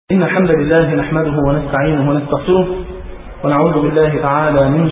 إن الحمد لله نحمده ونستعينه ونستغفره ونعوذ بالله تعالى من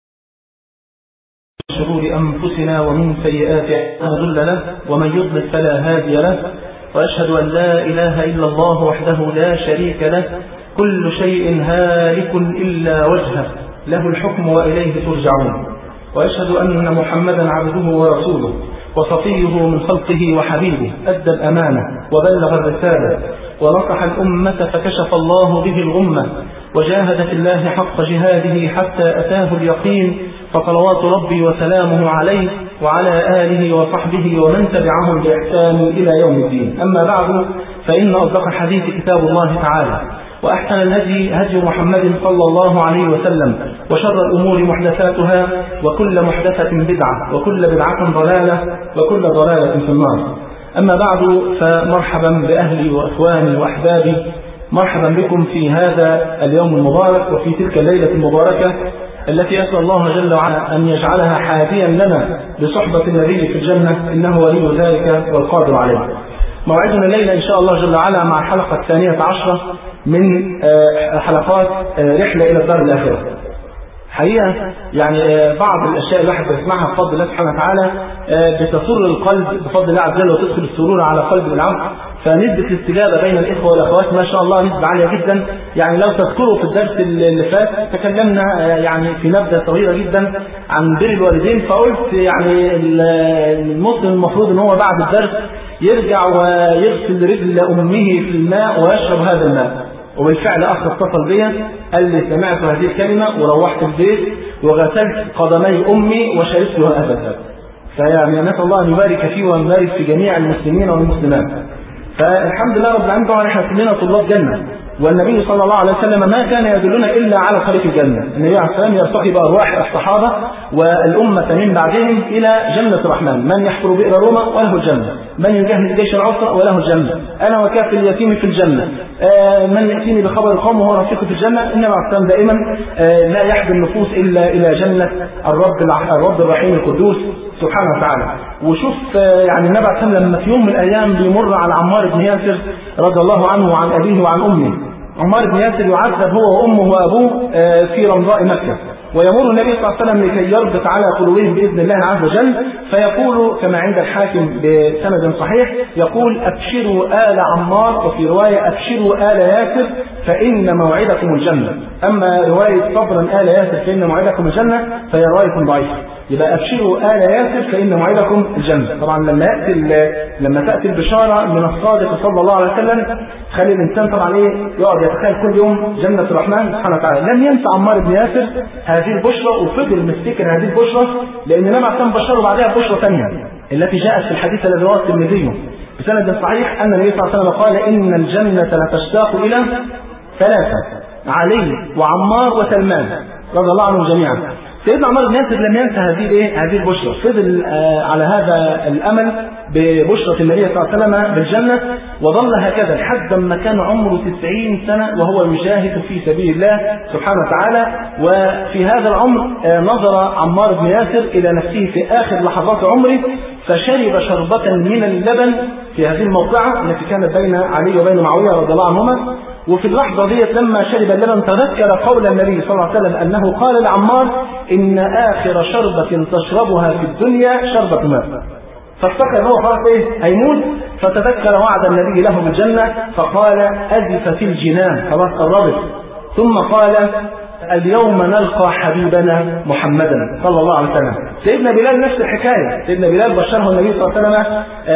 شرور أنفسنا ومن سيئات مضل له ومن يضلل فلا هادي له وأشهد أن لا إله إلا الله وحده لا شريك له كل شيء هالك إلا وجهه له الحكم وإليه ترجعون وأشهد أن محمدا عبده ورسوله وصفيه من خلقه وحبيبه أدى الأمانة وبلغ الرسالة ونصح الأمة فكشف الله به الغمة وجاهد في الله حق جهاده حتى أتاه اليقين فصلوات ربي وسلامه عليه وعلى آله وصحبه ومن تبعهم بإحسان إلى يوم الدين أما بعد فإن أصدق الحديث كتاب الله تعالى وأحسن الهدي هدي محمد صلى الله عليه وسلم وشر الأمور محدثاتها وكل محدثة بدعة وكل بدعة ضلالة وكل ضلالة في النار أما بعد فمرحبا بأهلي وأخواني وأحبابي مرحبا بكم في هذا اليوم المبارك وفي تلك الليلة المباركة التي أسأل الله جل وعلا أن يجعلها حاديا لنا بصحبة النبي في الجنة إنه ولي ذلك والقادر عليه موعدنا الليلة إن شاء الله جل وعلا مع الحلقة الثانية عشرة من حلقات رحلة إلى الدار الآخرة حقيقة يعني بعض الأشياء الواحد بيسمعها بفضل الله سبحانه وتعالى بتسر القلب بفضل الله عز وجل وتدخل السرور على قلب العبد فنسبة الاستجابة بين الإخوة والأخوات ما شاء الله نسبة عالية جدا يعني لو تذكروا في الدرس اللي فات تكلمنا يعني في نبذة صغيرة جدا عن بر الوالدين فقلت يعني المسلم المفروض ان هو بعد الدرس يرجع ويغسل رجل أمه في الماء ويشرب هذا الماء وبالفعل أخ اتصل بي قال لي سمعت هذه الكلمة وروحت البيت وغسلت قدمي أمي وشربتها أبدا فيعني نسأل الله أن يبارك فيه ويبارك في جميع المسلمين والمسلمات فالحمد لله رب العالمين طبعا احنا كلنا طلاب جنة والنبي صلى الله عليه وسلم ما كان يدلنا إلا على طريق الجنة النبي عليه السلام يرتقي بأرواح الصحابة والأمة من بعدهم إلى جنة الرحمن من يحفر بئر روما وله الجنة من يجهز جيش العسرة وله الجنة أنا وكافل اليتيم في الجنة آه من يأتيني بخبر القوم وهو رفيق في الجنة النبي عليه السلام دائما آه لا يحدي النفوس إلا إلى جنة الرب الرب الرحيم القدوس سبحانه وتعالى وشوف آه يعني النبي عليه السلام لما في يوم من الأيام بيمر على عمار بن ياسر رضي الله عنه وعن أبيه وعن أمه عمار بن ياسر يعذب هو وامه وابوه في رمضاء مكه ويمر النبي صلى الله عليه وسلم لكي يربط على قلوبهم باذن الله عز وجل فيقول كما عند الحاكم بسند صحيح يقول ابشروا ال عمار وفي روايه ابشروا ال ياسر فان موعدكم الجنه اما روايه صبرا ال ياسر فان موعدكم الجنه فهي روايه ضعيفه يبقى ابشروا ال ياسر فان موعدكم الجنه طبعا لما ياتي لما تاتي البشاره من الصادق صلى الله عليه وسلم خلي الانسان طبعا ايه يقعد يتخيل كل يوم جنه الرحمن سبحانه وتعالى لم ينسى عمار بن ياسر هذه البشرى وفضل مفتكر هذه البشرى لان النبي عليه الصلاه بشره بعدها بشرى ثانيه التي جاءت في الحديث الذي رواه الترمذي بسند صحيح ان النبي صلى الله عليه وسلم قال ان الجنه لتشتاق الى ثلاثه علي وعمار وسلمان رضي الله عنهم جميعا سيدنا عمر بن ياسر لم ينسى هذه الايه هذه البشرى فضل آه على هذا الامل ببشرى النبي صلى الله عليه وسلم بالجنه وظل هكذا لحد ما كان عمره 90 سنه وهو يجاهد في سبيل الله سبحانه وتعالى وفي هذا العمر آه نظر عمار بن ياسر الى نفسه في اخر لحظات عمره فشرب شربة من اللبن في هذه الموقعة التي كانت بين علي وبين معاوية رضي الله عنهما وفي اللحظة ديت لما شرب اللبن تذكر قول النبي صلى الله عليه وسلم أنه قال لعمار إن آخر شربة تشربها في الدنيا شربة ماء فافتكر هو خلاص ايه هيموت فتذكر وعد النبي له بالجنة فقال أزفت الجنان خلاص قربت ثم قال اليوم نلقى حبيبنا محمدا صلى الله عليه وسلم سيدنا بلال نفس الحكاية سيدنا بلال بشره النبي صلى الله عليه وسلم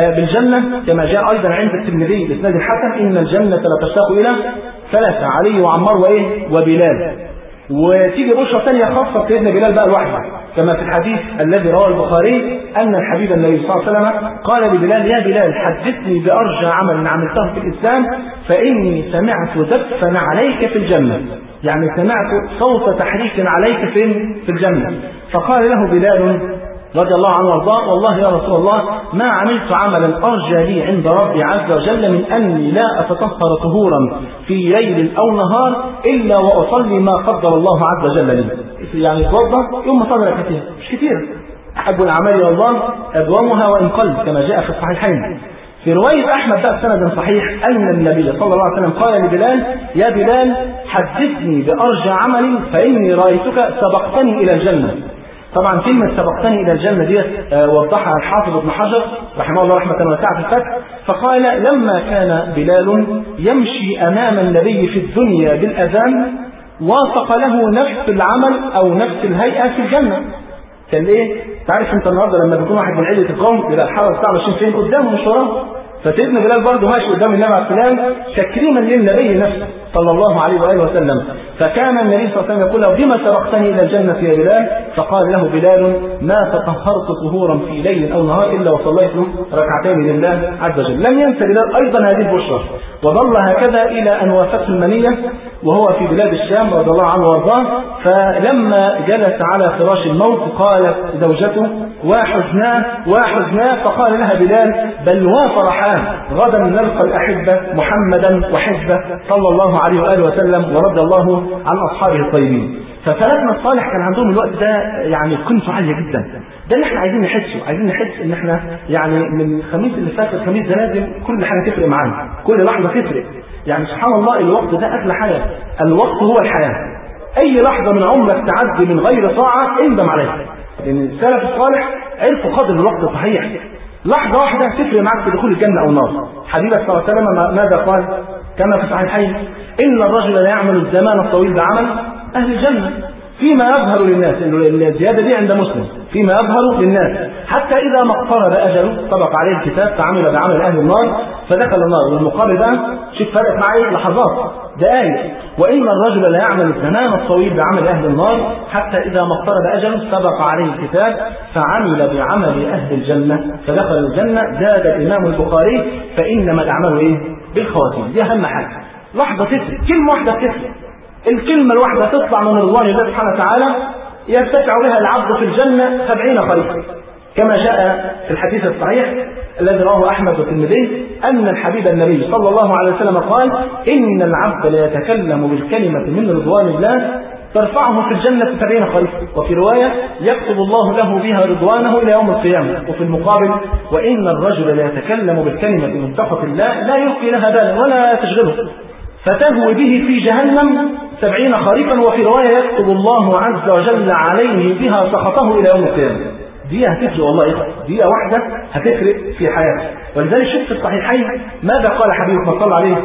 بالجنة كما جاء أيضا عند الترمذي بإسناد الحسن إن الجنة لتشتاق إلى ثلاثة علي وعمار وإيه وبلال وتيجي بشرى ثانية خاصة سيدنا بلال بقى لوحده كما في الحديث الذي رواه البخاري أن الحبيب النبي صلى الله عليه وسلم قال لبلال يا بلال حدثني بأرجى عمل عملته في الإسلام فإني سمعت دفا عليك في الجنة يعني سمعت صوت تحريك عليك في في الجنة فقال له بلال رضي الله عنه وارضاه والله يا رسول الله ما عملت عملا ارجى لي عند ربي عز وجل من اني لا اتطهر طهورا في ليل او نهار الا واصلي ما قدر الله عز وجل لي. يعني توضا يوم صلى كثير مش كثير احب الاعمال الى الله ادومها وان قل كما جاء في الصحيحين. في رواية أحمد بقى بسند صحيح أن النبي صلى الله عليه وسلم قال لبلال يا بلال حدثني بأرجى عمل فإني رأيتك سبقتني إلى الجنة طبعا كلمة سبقتني إلى الجنة ديت آه، وضحها الحافظ ابن حجر رحمه الله رحمة واسعة في الفتح فقال لما كان بلال يمشي أمام النبي في الدنيا بالأذان وافق له نفس العمل أو نفس الهيئة في الجنة كان ايه؟ تعرف انت النهارده لما بيكون واحد من عيله القوم يبقى الحاره بتاعه ماشيين فين قدامه مش وراه فسيدنا بلال برضه ماشي قدام النبي عليه السلام تكريما للنبي نفسه صلى الله عليه واله وسلم فكان النبي صلى الله عليه وسلم يقول له بما سبقتني الى الجنه يا بلال فقال له بلال ما تطهرت طهورا في ليل او نهار الا وصليت ركعتين لله عز وجل لم ينس بلال ايضا هذه البشرى وظل هكذا الى ان وافته المنيه وهو في بلاد الشام رضي الله عنه وارضاه فلما جلس على فراش الموت قالت زوجته وحزناه وحزناه فقال لها بلال بل وفرحان غدا نلقى الاحبه محمدا وحزبه صلى الله عليه واله وسلم ورضي الله عن اصحابه الطيبين فسلفنا الصالح كان عندهم الوقت ده يعني قيمته عاليه جدا ده اللي احنا عايزين نحسه عايزين نحس ان احنا يعني من الخميس اللي فات الخميس ده لازم كل حاجه تفرق معانا كل لحظه تفرق يعني سبحان الله الوقت ده اغلى حاجه الوقت هو الحياه اي لحظه من عمرك تعدي من غير طاعه اندم عليها لان السلف الصالح عرفوا قدر الوقت صحيح لحظة واحدة تفرق معك في دخول الجنة أو النار حبيبك صلى الله عليه وسلم ماذا قال كما في الصحيحين إن الرجل لا يعمل الزمان الطويل بعمل أهل الجنة فيما يظهر للناس إنه الزيادة دي عند مسلم فيما يظهر للناس حتى إذا ما اقترب أجله سبق عليه الكتاب فعمل بعمل أهل النار فدخل النار والمقابل بقى شوف فرقت معاه لحظات دقائق وإن الرجل لا يعمل الزمان الطويل بعمل أهل النار حتى إذا ما اقترب أجله سبق عليه الكتاب فعمل بعمل أهل الجنة فدخل الجنة زاد الإمام البخاري فإنما الأعمال إيه؟ بالخواتيم دي أهم حاجة لحظة تفرق كلمة واحدة تفرق الكلمة الواحدة تطلع من رضوان الله سبحانه وتعالى يرتفع بها العبد في الجنة سبعين خريفا كما جاء في الحديث الصحيح الذي رواه أحمد والترمذي أن الحبيب النبي صلى الله عليه وسلم قال إن العبد ليتكلم بالكلمة من رضوان الله ترفعه في الجنة سبعين خريفا وفي رواية يكتب الله له بها رضوانه إلى يوم القيامة وفي المقابل وإن الرجل ليتكلم بالكلمة من تقوى الله لا يلقي لها بالا ولا تشغله فتهوي به في جهنم سبعين خريفا وفي رواية يكتب الله عز وجل عليه بها سخطه إلى يوم القيامة دي هتفرق والله دقيقة واحدة هتفرق في حياتك ولذلك شفت الصحيحين ماذا قال حبيبك صلى عليه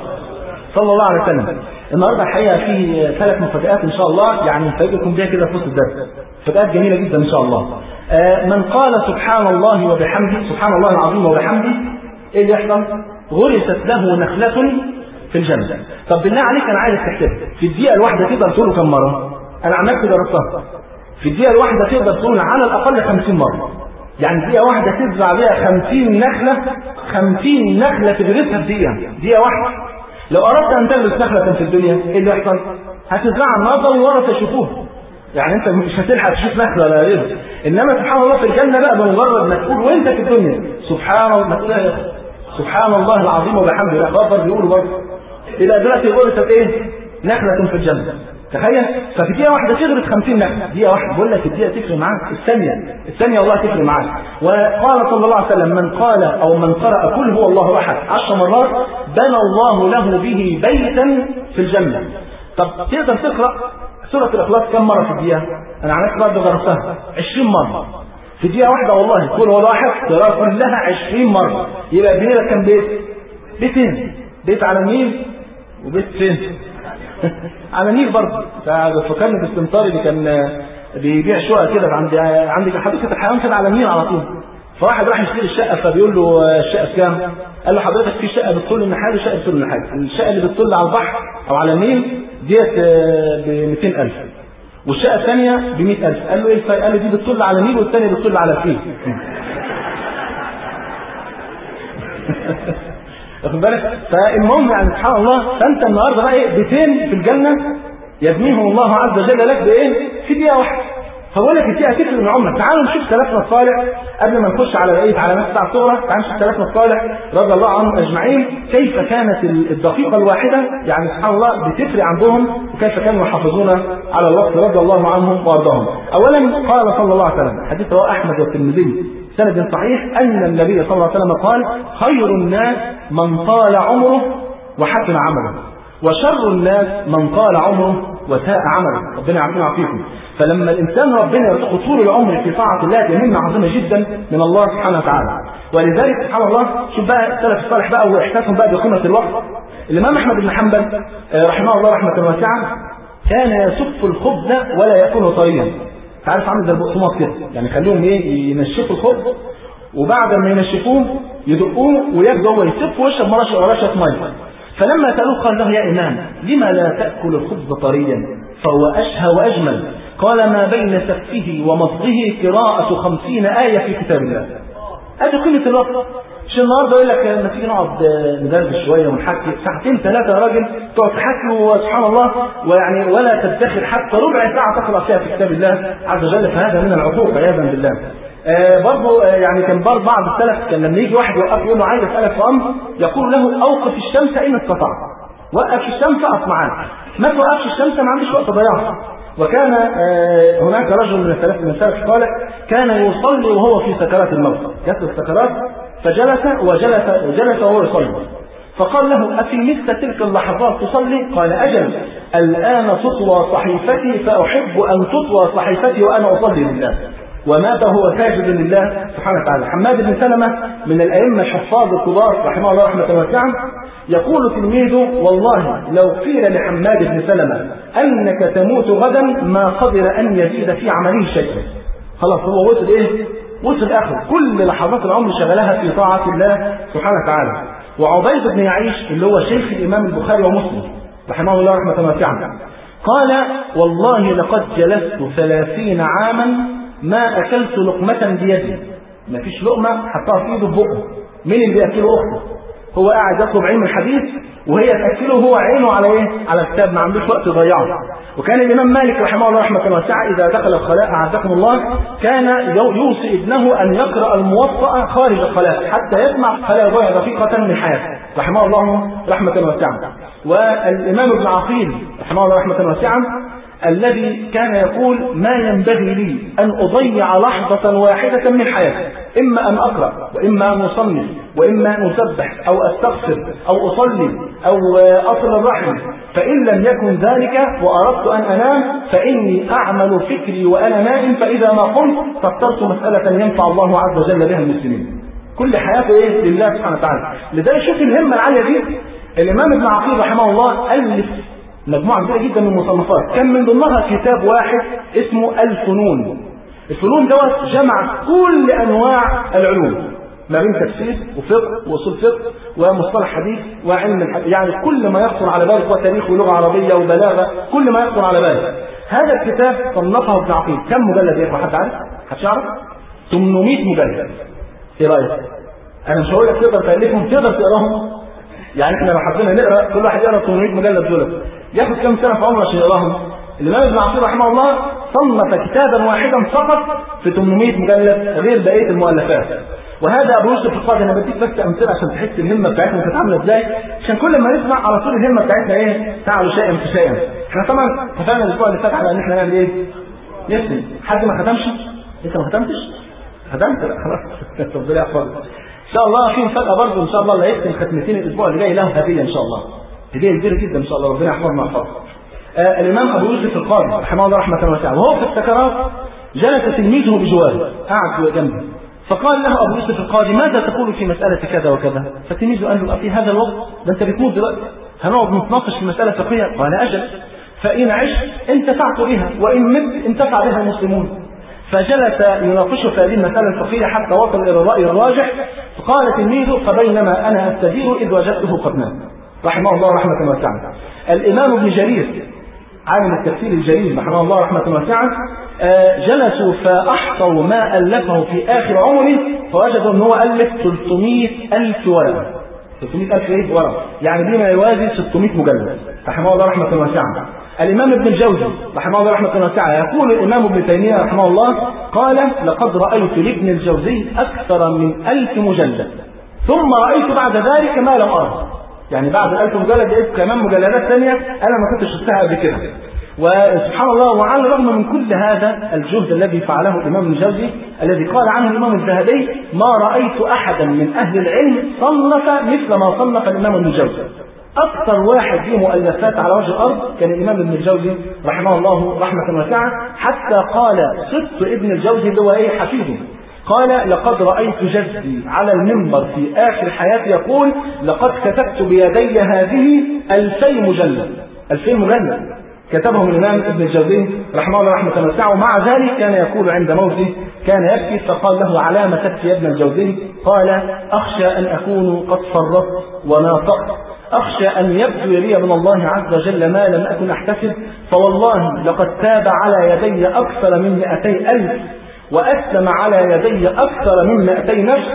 صلى الله عليه وسلم النهارده الحقيقه في ثلاث مفاجآت ان شاء الله يعني نفاجئكم بيها كده في وسط الدرس مفاجآت جميله جدا ان شاء الله آه من قال سبحان الله وبحمده سبحان الله العظيم وبحمده ايه اللي يحصل؟ غرست له نخلة في الجنة طب بالله عليك انا عايزك تحسب في الدقيقة الواحدة تقدر تقوله كم مرة؟ انا عملت درستها في الدقيقة الواحدة تقدر تقول على الأقل 50 مرة يعني دقيقة واحدة تزرع بيها 50 نخلة 50 نخلة تدرسها في دقيقة دقيقة واحدة لو أردت أن تدرس نخلة في الدنيا إيه اللي يحصل؟ هتزرعها النهارده والورثة يشوفوها يعني انت مش هتلحق تشوف نخله ولا غيره انما سبحان الله في الجنه بقى بمجرد ما تقول وانت في الدنيا سبحان الله ما تقول يا سبحان الله العظيم وبحمده الاخبار بيقولوا برضه يبقى دلوقتي غرست ايه؟ نخله في الجنه تخيل ففي دقيقه واحده تغرس 50 نخله دقيقه واحده بقول لك الدقيقه تفرق معاك الثانيه الثانيه والله تفرق معاك وقال صلى الله عليه وسلم من قال او من قرأ كل هو الله احد 10 مرات بنى الله له به بيتا في الجنه طب تقدر تقرا سورة الإخلاص كم مرة في الدقيقة؟ أنا عملت برضه جربتها 20 مرة في دقيقة واحدة والله كل هو واحد تقرا كلها 20 مرة يبقى بينك كم بيت؟ بيتين بيت على النيل وبيت فين؟ على النيل برضه فكرني باستمطار اللي كان بيبيع شقق كده عند عند حديقة الحيوان كده على النيل على طول فواحد راح يشتري الشقة فبيقول له الشقة بكام؟ قال له حضرتك في شقة بتطل النحال وشقة بتطل النحال الشقة اللي بتطل على البحر أو على النيل ديت ب 200000 والشقة الثانية ب 100000 قال له ايه الفرق؟ قال له دي بتطل على النيل والثانية بتطل على الفيل واخد بالك؟ فالمهم يعني سبحان الله فانت النهارده بقى ايه بيتين في الجنة يبنيهم الله عز وجل لك بايه؟ في دقيقة واحدة فبقول لك دي هتفرق من عمرك تعالوا نشوف سلفنا الصالح قبل ما نخش على بقيه علامات الساعه الصغرى تعالوا نشوف سلفنا الصالح رضي الله عنهم اجمعين كيف كانت الدقيقه الواحده يعني سبحان الله بتفرق عندهم وكيف كانوا يحافظون على الوقت رضي الله عنهم وارضاهم اولا قال صلى الله عليه وسلم حديث رواه احمد والترمذي سند صحيح ان النبي صلى الله عليه وسلم قال خير الناس من طال عمره وحسن عمله وشر الناس من طال عمره وساء عمله ربنا يعافينا ويعافيكم فلما الانسان ربنا يرزقه طول العمر في طاعه الله دي نعمه عظيمه جدا من الله سبحانه وتعالى ولذلك سبحان الله شوف بقى السلف الصالح بقى واحساسهم بقى بقيمه الوقت الامام احمد بن حنبل رحمه الله رحمه واسعه كان يسف الخبز ولا ياكله طريا تعرف عامل زي البقسماط كده يعني خليهم ايه ينشفوا الخبز وبعد ما ينشفوه يدقوه ويبدا هو يسف ويشرب مرشه رشه ميه فلما سالوه قال له يا امام لما لا تاكل الخبز طريا فهو اشهى واجمل قال ما بين سفه ومضغه قراءة خمسين آية في كتاب الله هذه قيمة الوقت مش النهارده يقول لك لما تيجي نقعد ندردش شويه ونحكي ساعتين ثلاثه يا راجل تقعد تحكي وسبحان الله ويعني ولا تدخر حتى ربع ساعه تقرا فيها في كتاب الله عز وجل فهذا من العقوق عياذا بالله. آه برضه آه يعني كان برضه بعض السلف كان لما يجي واحد يوقف يقول له عايز اسالك في امر يقول له اوقف الشمس ان استطعت. وقف الشمس اقف معاك. ما توقفش الشمس ما عنديش وقت ضياع. وكان آه هناك رجل من السلف من السلف الصالح كان يصلي وهو في سكرات الموت جت السكرات فجلس وجلس وجلس وهو يصلي فقال له أفي مثل تلك اللحظات تصلي؟ قال أجل الآن تطوى صحيفتي فأحب أن تطوى صحيفتي وأنا أصلي لله ومات هو ساجد لله سبحانه وتعالى حماد بن سلمة من الأئمة الحفاظ الكبار رحمه الله رحمة واسعة يقول تلميذه والله لو قيل لحماد بن سلمة أنك تموت غدا ما قدر أن يزيد في عمله شيئا خلاص هو وصل إيه؟ وصل آخر كل لحظات العمر شغلها في طاعة الله سبحانه وتعالى وعبيد بن يعيش اللي هو شيخ الإمام البخاري ومسلم رحمه الله رحمة واسعة قال والله لقد جلست ثلاثين عاما ما أكلت لقمة بيدي ما فيش لقمة حطها في إيده بقه مين اللي بيأكله أخته هو قاعد يطلب علم الحديث وهي تأكله هو عينه على ايه؟ على الكتاب ما عندوش وقت يضيعه. وكان الإمام مالك رحمه الله رحمة واسعة إذا دخل الخلاء أعزكم الله كان يوصي ابنه أن يقرأ الموطأ خارج الخلاء حتى يسمع فلا يضيع دقيقة من حياته رحمه الله رحمة واسعة. والإمام ابن عقيل رحمه الله رحمة واسعة الذي كان يقول ما ينبغي لي أن أضيع لحظة واحدة من حياتي إما أن أقرأ وإما أن أصنف وإما أن أسبح أو أستغفر أو أصلي أو أصل الرحم فإن لم يكن ذلك وأردت أن أنام فإني أعمل فكري وأنا نائم فإذا ما قمت فاخترت مسألة ينفع الله عز وجل بها المسلمين كل حياته إيه لله سبحانه وتعالى لذلك شوف الهمة العالية دي الإمام ابن عقيل رحمه الله ألف مجموعة كبيرة جدا من المصنفات كان من ضمنها كتاب واحد اسمه الفنون الفنون دوت جمع كل أنواع العلوم ما بين تفسير وفقه واصول فقه ومصطلح حديث وعلم الحديث يعني كل ما يخطر على بالك وتاريخ ولغه عربيه وبلاغه كل ما يخطر على بالك هذا الكتاب صنفه ابن عقيل كم مجلد يا حد عارف؟ حد يعرف؟ 800 مجلد ايه رايك؟ انا مش هقول لك تقدر تالفهم تقدر تقراهم يعني احنا لو حبينا نقرا كل واحد يقرا 800 مجلد دول ياخد كم سنه في عمره عشان يقراهم الامام ابن عقيل رحمه الله صنف كتابا واحدا فقط في 800 مجلد غير بقيه المؤلفات وهذا ابو يوسف القاضي انا بديك بس امثله عشان تحس الهمه بتاعتنا كانت عامله ازاي عشان كل ما نسمع على طول الهمه بتاعتنا ايه تعالوا شيئا فشيئا احنا طبعا اتفقنا الاسبوع اللي فات على ان احنا نعمل ايه؟ نختم حد ما ختمش انت ما ختمتش؟ ختمت لا خلاص ربنا يحفظك ان شاء الله في مفاجاه برضه ان شاء الله اللي هيختم ختمتين الاسبوع اللي جاي له هديه ان شاء الله هديه كبيره جدا ان شاء الله ربنا يحفظنا ويحفظك آه الامام ابو يوسف القاضي رحمه الله رحمه واسعه وهو في السكرات جلس تلميذه بجواره قعد جنبه فقال له ابو يوسف القاضي ماذا تقول في مساله كذا وكذا فتلميذه قال له في هذا الوقت ده انت بتموت دلوقتي هنقعد نتناقش في مساله فقهيه قال اجل فان عشت انتفعت بها وان مت انتفع بها المسلمون فجلس يناقشه في هذه المساله الفقهيه حتى وصل الى الراي الراجح فقال تلميذه فبينما انا استدير اذ وجدته قد مات رحمه الله رحمه واسعه الامام ابن جرير عالم التفسير الجليل رحمه الله رحمة واسعة جلسوا فأحصوا ما ألفه في آخر عمره فوجدوا أن هو ألف 300 ألف ورقة 300 ألف إيه ورقة يعني بما يوازي 600 مجلد رحمه الله رحمة واسعة الإمام ابن الجوزي رحمه الله رحمة واسعة يقول الإمام ابن تيمية رحمه الله قال لقد رأيت لابن الجوزي أكثر من ألف مجلد ثم رأيت بعد ذلك ما لم أرى يعني بعد الألف مجلد لقيت كمان مجلدات ثانية أنا ما كنتش شفتها قبل كده وسبحان الله وعلى الرغم من كل هذا الجهد الذي فعله الإمام الجوزي الذي قال عنه الإمام الذهبي ما رأيت أحدا من أهل العلم صنف مثل ما صنف الإمام ابن الجوزي أكثر واحد له مؤلفات على وجه الأرض كان الإمام ابن الجوزي رحمه الله رحمة واسعة حتى قال صدق ابن الجوزي اللي هو إيه حفيده قال لقد رأيت جدي على المنبر في آخر حياتي يقول لقد كتبت بيدي هذه ألفي مجلد ألفي مجلد كتبهم الإمام ابن الجوزي رحمه الله رحمة واسعة ومع ذلك كان يقول عند موته كان يبكي فقال له على ما تبكي يا ابن الجوزي قال أخشى أن أكون قد فرطت وناطقت أخشى أن يبدو لي من الله عز وجل ما لم أكن أحتسب فوالله لقد تاب على يدي أكثر من مئتي ألف وأسلم على يدي أكثر من مئتي نفس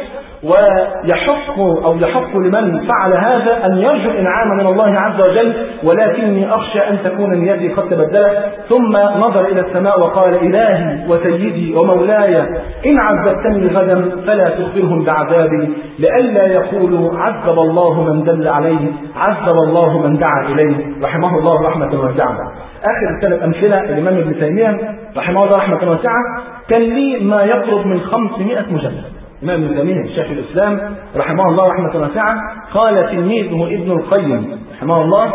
ويحق أو يحق لمن فعل هذا أن يرجو الإنعام من الله عز وجل ولكني أخشى أن تكون نيتي قد تبدلت ثم نظر إلى السماء وقال إلهي وسيدي ومولاي إن عذبتني غدا فلا تخبرهم بعذابي لئلا يقولوا عذب الله من دل عليه عذب الله من دعا إليه رحمه الله رحمة واسعة آخر ثلاث أمثلة الإمام ابن تيمية رحمه الله رحمة واسعة كان لي ما يقرب من 500 مجلد الإمام ابن تيمية شيخ الإسلام رحمه الله رحمة واسعة قال تلميذه ابن القيم رحمه الله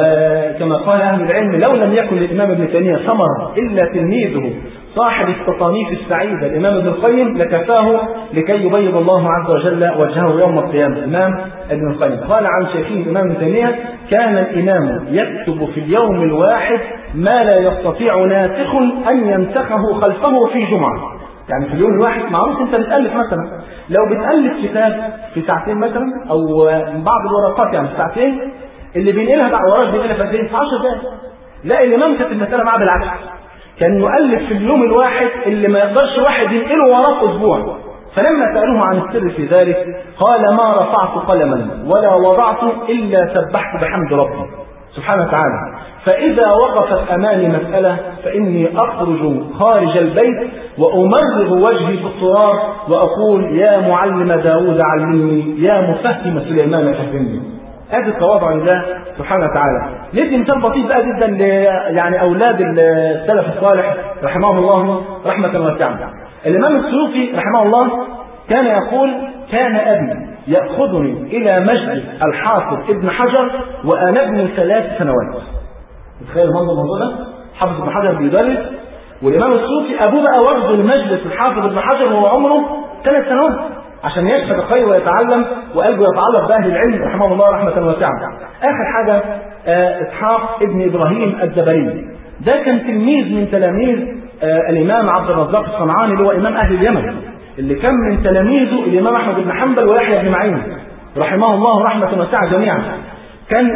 وكما قال أهل العلم لو لم يكن للإمام ابن تيمية ثمر إلا تلميذه صاحب التصانيف السعيدة الإمام ابن القيم لكفاه لكي يبيض الله عز وجل وجهه يوم القيامة الإمام ابن القيم قال عن شيخه الإمام ابن تيمية كان الإمام يكتب في اليوم الواحد ما لا يستطيع ناسخ أن ينسخه خلفه في جمعة يعني في اليوم الواحد معروف انت بتالف مثلا لو بتالف كتاب في ساعتين مثلا او بعض الورقات يعني في ساعتين اللي بينقلها بقى وراك بينقلها في قد ايه؟ في 10 دقائق لا الامام كانت المساله معاه بالعكس كان يؤلف في اليوم الواحد اللي ما يقدرش واحد ينقله وراه اسبوع فلما سألوه عن السر في ذلك قال ما رفعت قلما ولا وضعت إلا سبحت بحمد ربي سبحانه وتعالى فإذا وقفت أمامي مسألة فإني أخرج خارج البيت وأمرغ وجهي في التراب وأقول يا معلم داود علمني يا مفهم سليمان فهمني هذا التواضع لله سبحانه وتعالى ندي مثال بسيط بقى جدا ل يعني اولاد السلف الصالح رحمهم الله رحمه واسعه الامام السيوطي رحمه الله كان يقول كان ابي ياخذني الى مجلس الحافظ ابن حجر وانا ابن ثلاث سنوات تخيل المنظر الموضوع ده حافظ ابن حجر بيدرس والامام السيوطي ابوه بقى واخده لمجلس الحافظ ابن حجر وهو عمره ثلاث سنوات عشان يشهد الخير ويتعلم وقلبه يتعلق باهل العلم رحمه الله رحمه واسعه. اخر حاجه آه اسحاق ابن ابراهيم الزبري. ده كان تلميذ من تلاميذ آه الامام عبد الرزاق الصنعاني اللي هو امام اهل اليمن. اللي كان من تلاميذه الامام احمد بن حنبل ويحيى بن معين. رحمه الله رحمه واسعه جميعا. كان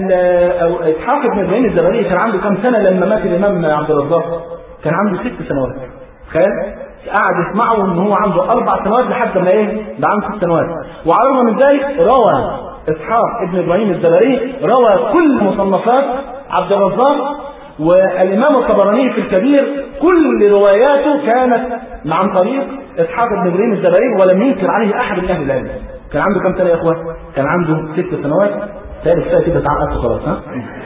أو اسحاق ابن ابراهيم الزبري كان عنده كم سنه لما مات الامام عبد الرزاق؟ كان عنده ست سنوات. تخيل؟ قعد يسمعه ان هو عنده اربع سنوات لحد ما ايه؟ ده عنده ست سنوات وعلى الرغم من ذلك روى اسحاق ابن ابراهيم الزبري روى كل مصنفات عبد الرزاق والامام الطبراني في الكبير كل رواياته كانت عن طريق اسحاق بن ابراهيم الزبري ولم ينكر عليه احد من اهل العلم كان عنده كم سنه يا اخوان؟ كان عنده ست سنوات ثالث سنه كده اتعقدت خلاص ها؟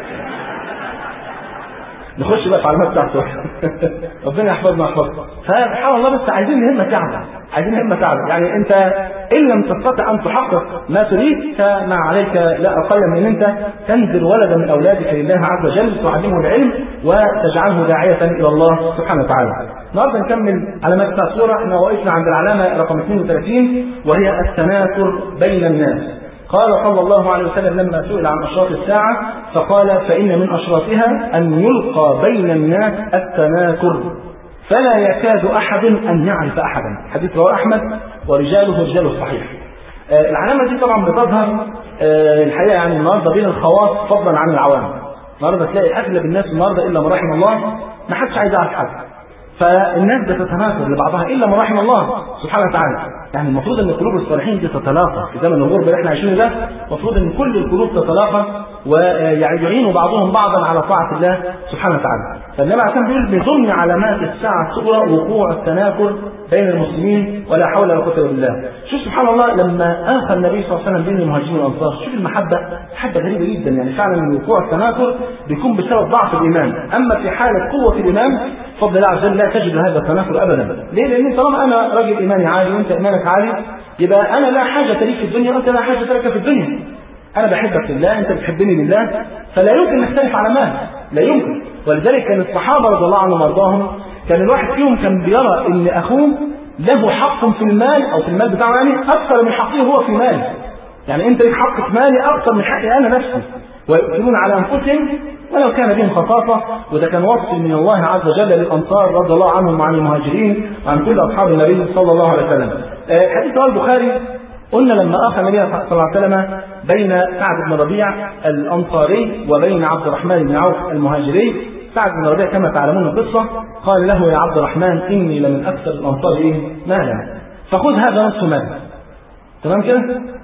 نخش بقى في علامات بتاعته ربنا يحفظنا ويحفظنا فسبحان الله بس عايزين همه تعلى عايزين همه تعلى يعني انت ان لم تستطع ان تحقق ما تريد فما عليك لا اقل من ان انت تنزل ولدا من اولادك لله عز وجل تعلمه العلم وتجعله داعيه الى الله سبحانه وتعالى. النهارده نكمل علامات بتاع الصوره احنا وقفنا عند العلامه رقم 32 وهي التناثر بين الناس. قال صلى الله عليه وسلم لما سئل عن أشراط الساعة فقال فإن من أشراطها أن يلقى بين الناس التناكر فلا يكاد أحد أن يعرف أحدا حديث رواه أحمد ورجاله رجال الصحيح آه العلامة دي طبعا بتظهر آه الحقيقة يعني النهاردة بين الخواص فضلا عن العوام النهاردة تلاقي أغلب الناس النهاردة إلا من رحم الله ما حدش عايز يعرف حد فالناس بتتناثر لبعضها الا من رحم الله سبحانه وتعالى يعني المفروض ان قلوب الصالحين دي تتلاقى في زمن الغربه اللي احنا عايشينه ده المفروض ان كل القلوب تتلاقى ويعينوا بعضهم بعضا على طاعة الله سبحانه وتعالى فالنبي عليه بيقول بضمن علامات الساعة الصغرى وقوع التنافر بين المسلمين ولا حول ولا قوة إلا بالله شوف سبحان الله لما آخى النبي صلى الله عليه وسلم بين المهاجرين والأنصار شوف المحبة محبة غريبة جدا يعني فعلا وقوع التنافر بيكون بسبب ضعف الإيمان أما في حالة قوة الإيمان فضل الله عز وجل لا تجد هذا التنافر أبدا ليه؟ لأن طالما أنا راجل إيماني عالي وأنت إيمانك عالي يبقى أنا لا حاجة لي في الدنيا وأنت لا حاجة لك في الدنيا أنا بحبك لله أنت بتحبني لله فلا يمكن نختلف على مال لا يمكن ولذلك كان الصحابة رضي الله عنهم وارضاهم كان الواحد فيهم كان بيرى ان اخوه له حق في المال او في المال بتاعه يعني اكثر من حقه هو في ماله يعني انت لك حق في مالي اكثر من حقي انا نفسي ويؤثرون على انفسهم ولو كان بهم خصاصة وده كان وصف من الله عز وجل للأنصار رضي الله عنهم وعن المهاجرين وعن كل أصحاب النبي صلى الله عليه وسلم حديث رواه البخاري قلنا لما أخى النبي صلى الله عليه وسلم بين سعد بن ربيع الأنصاري وبين عبد الرحمن بن عوف المهاجري سعد بن ربيع كما تعلمون القصة قال له يا عبد الرحمن إني لمن أكثر الأنصار إيه مالا فخذ هذا نصف مال تمام كده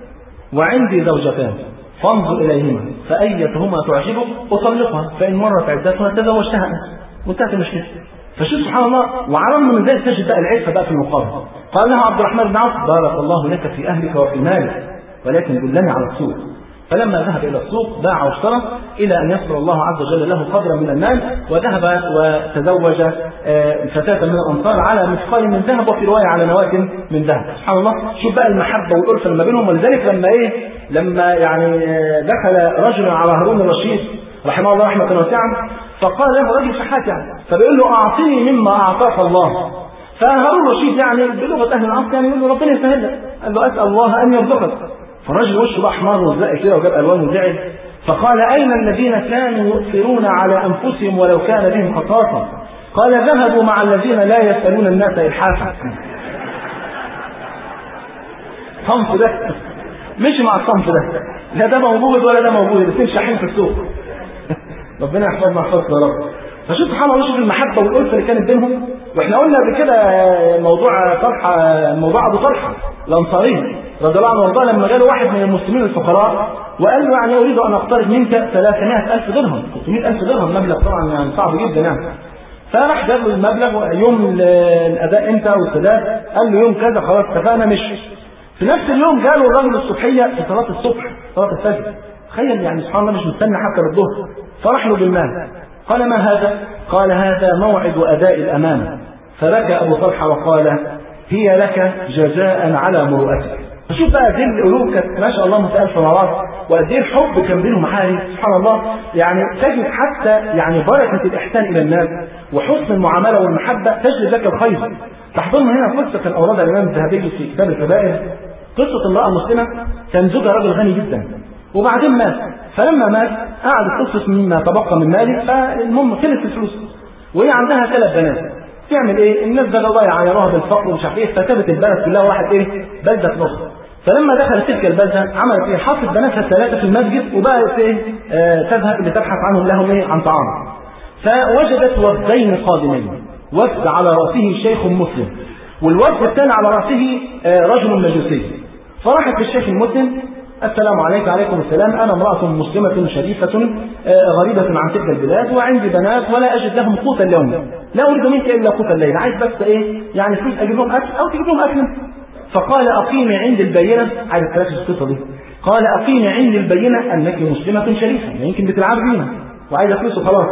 وعندي زوجتان فانظر إليهما فأيتهما تعجبك أطلقها فإن مرت عدتها تزوجتها وانتهت المشكلة فشوف سبحان الله وعلى من ذلك تجد بقى العفة بقى في المقابل قال له عبد الرحمن بن عوف بارك الله لك في أهلك وفي مالك ولكن دلني على السوق فلما ذهب إلى السوق باع واشترى إلى أن يسر الله عز وجل له قدرا من المال وذهب وتزوج فتاة من الأنصار على مثقال من ذهب وفي رواية على نواة من ذهب سبحان الله شوف بقى المحبة والألفة ما بينهم ولذلك لما إيه لما يعني دخل رجل على هارون الرشيد رحمه الله رحمة واسعة فقال له رجل شحات يعني فبيقول له أعطني مما أعطاك الله فهارون الرشيد يعني بلغة أهل العصر يعني يقول له ربنا يسهل لك قال له أسأل الله أن يرزقك فالراجل وشه بقى احمر وزق كده وجاب الوان وزعل فقال اين الذين كانوا يؤثرون على انفسهم ولو كان بهم خصاصه قال ذهبوا مع الذين لا يسالون الناس الحافا صنف ده مش مع الصنف ده لا ده موجود ولا ده موجود الاثنين شاحين في السوق ربنا يحفظنا يحفظنا يا رب فشوف سبحان الله شوف المحبه والالفه اللي كانت بينهم واحنا قلنا قبل كده موضوع طلحه موضوع ابو طلحه الانصاري رضي الله عنه وارضاه لما جاله واحد من المسلمين الفقراء وقال له يعني اريد ان اقترض منك 300000 درهم 600000 درهم مبلغ طبعا يعني صعب جدا يعني فراح جاب له المبلغ يوم الاداء امتى والسداد قال له يوم كذا خلاص اتفقنا مش في نفس اليوم جاله الرجل الصبحيه في صلاه الصبح صلاه الفجر تخيل يعني سبحان الله مش مستني حتى للظهر فرح له بالمال قال ما هذا؟ قال هذا موعد اداء الامانه فبكى ابو طلحه وقال هي لك جزاء على مروءتك فشوف بقى دي القلوب كانت ما شاء الله متألفة مع بعض وقد ايه الحب كان بينهم عالي سبحان الله يعني تجد حتى يعني بركة الإحسان إلى الناس وحسن المعاملة والمحبة تجد لك الخير تحضرنا هنا قصة كان أوردها الإمام الذهبي في كتاب الكبائر قصة امرأة مسلمة كان زوجها راجل غني جدا وبعدين مات فلما مات قعدت تصرف مما تبقى من ماله فالمهم خلص الفلوس وهي عندها ثلاث بنات تعمل ايه؟ الناس بقى ضايع عيروها بالفقر ومش عارف ايه فسابت البلد كلها واحد ايه؟ بلده في نصر. فلما دخلت تلك البلده عملت ايه؟ حطت بناتها الثلاثه في المسجد وبقت ايه؟ آه تذهب لتبحث عنهم لهم ايه؟ عن طعام. فوجدت وفدين قادمين وفد على راسه شيخ مسلم والوفد الثاني على راسه آه رجل مجوسي. فراحت للشيخ المسلم السلام عليكم وعليكم السلام أنا امرأة مسلمة شريفة غريبة عن تلك البلاد وعندي بنات ولا أجد لهم قوت اليوم لا أريد منك إلا قوت الليل عايز بس إيه يعني فلوس أجيب لهم أكل أو تجيب لهم أكل فقال أقيمي عندي البينة عايز تلاقي القصة دي قال أقيمي عندي البينة أنك مسلمة شريفة يعني يمكن بتلعب بينا وعايزة فلوس وخلاص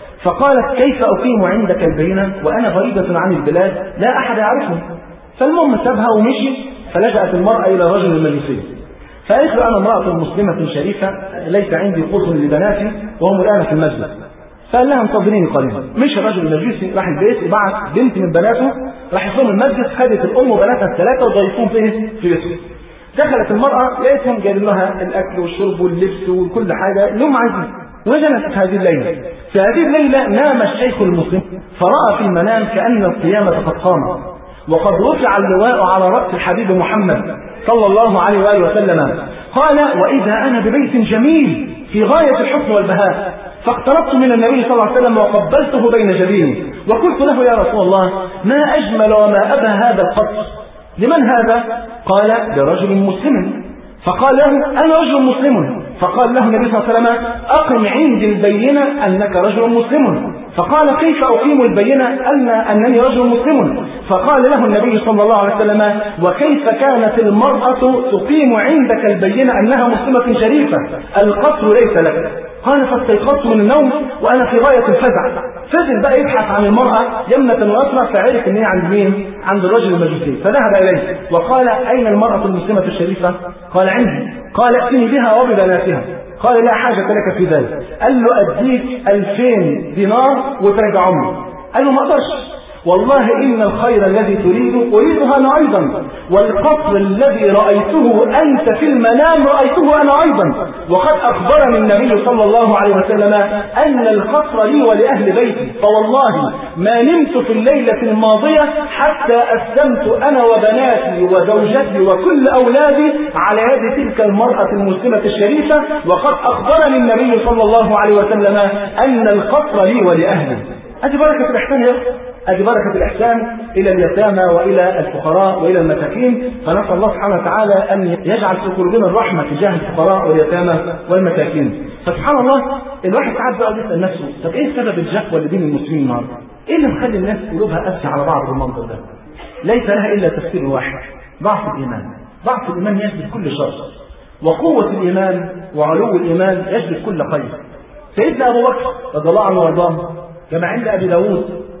فقالت كيف أقيم عندك البينة وأنا غريبة عن البلاد لا أحد يعرفني فالمهم سابها ومشي فلجأت المرأة إلى رجل المجوسي فقالت له انا امراه مسلمه شريفه ليس عندي قوت لبناتي وهم الان في المسجد فقال لها انتظريني قليلا مشى الرجل المجوسي راح البيت وبعت بنت من بناته راح لهم المسجد خدت الام وبناتها الثلاثه وضيفوهم فين في بيته دخلت المراه لقيتهم جايبين لها الاكل والشرب واللبس وكل حاجه اللي هم عايزين وجلست هذه الليله في هذه الليله نام الشيخ المسلم فراى في المنام كان القيامه قد قامت وقد رفع اللواء على راس الحبيب محمد صلى الله عليه وآله وسلم قال وإذا أنا ببيت جميل في غاية الحسن والبهاء فاقتربت من النبي صلى الله عليه وسلم وقبلته بين جبيني وقلت له يا رسول الله ما أجمل وما أبى هذا القصر لمن هذا؟ قال لرجل مسلم فقال له أنا رجل مسلم فقال له النبي صلى الله عليه وسلم أقم عندي البينة أنك رجل مسلم فقال كيف أقيم البينة أن أنني رجل مسلم فقال له النبي صلى الله عليه وسلم وكيف كانت المرأة تقيم عندك البينة أنها مسلمة شريفة القتل ليس لك قال فاستيقظت من النوم وأنا في غاية الفزع فضل بقى يبحث عن المرأة يمنة ويسرى فعرف ان هي عند مين؟ عند الرجل المجوسي فذهب اليه وقال اين المرأة المسلمة الشريفة؟ قال عندي قال ائتني بها وببناتها قال لا حاجة لك في ذلك قال له اديك 2000 دينار وترجعهم قال له ما اقدرش والله إن الخير الذي تريد أريدها أنا أيضا والقصر الذي رأيته أنت في المنام رأيته أنا أيضا وقد أخبرني النبي صلى الله عليه وسلم أن القصر لي ولأهل بيتي فوالله ما نمت في الليلة الماضية حتى أسلمت أنا وبناتي وزوجتي وكل أولادي على يد تلك المرأة المسلمة الشريفة وقد أخبرني النبي صلى الله عليه وسلم أن القصر لي ولأهلي أدي بركة الإحسان يا أدي بركة الإحسان إلى اليتامى وإلى الفقراء وإلى المساكين فنسأل الله سبحانه وتعالى أن يجعل في قلوبنا الرحمة تجاه الفقراء واليتامى والمساكين فسبحان الله الواحد ساعات بقى يسأل نفسه طب إيه سبب الجفوة لدين المسلمين النهارده؟ إيه اللي مخلي الناس قلوبها قاسية على بعض بالمنظر ده؟ ليس لها إلا تفسير واحد ضعف الإيمان ضعف الإيمان يجلب كل شر وقوة الإيمان وعلو الإيمان يجلب كل خير سيدنا أبو بكر رضي الله عنه وارضاه كما عند أبي داود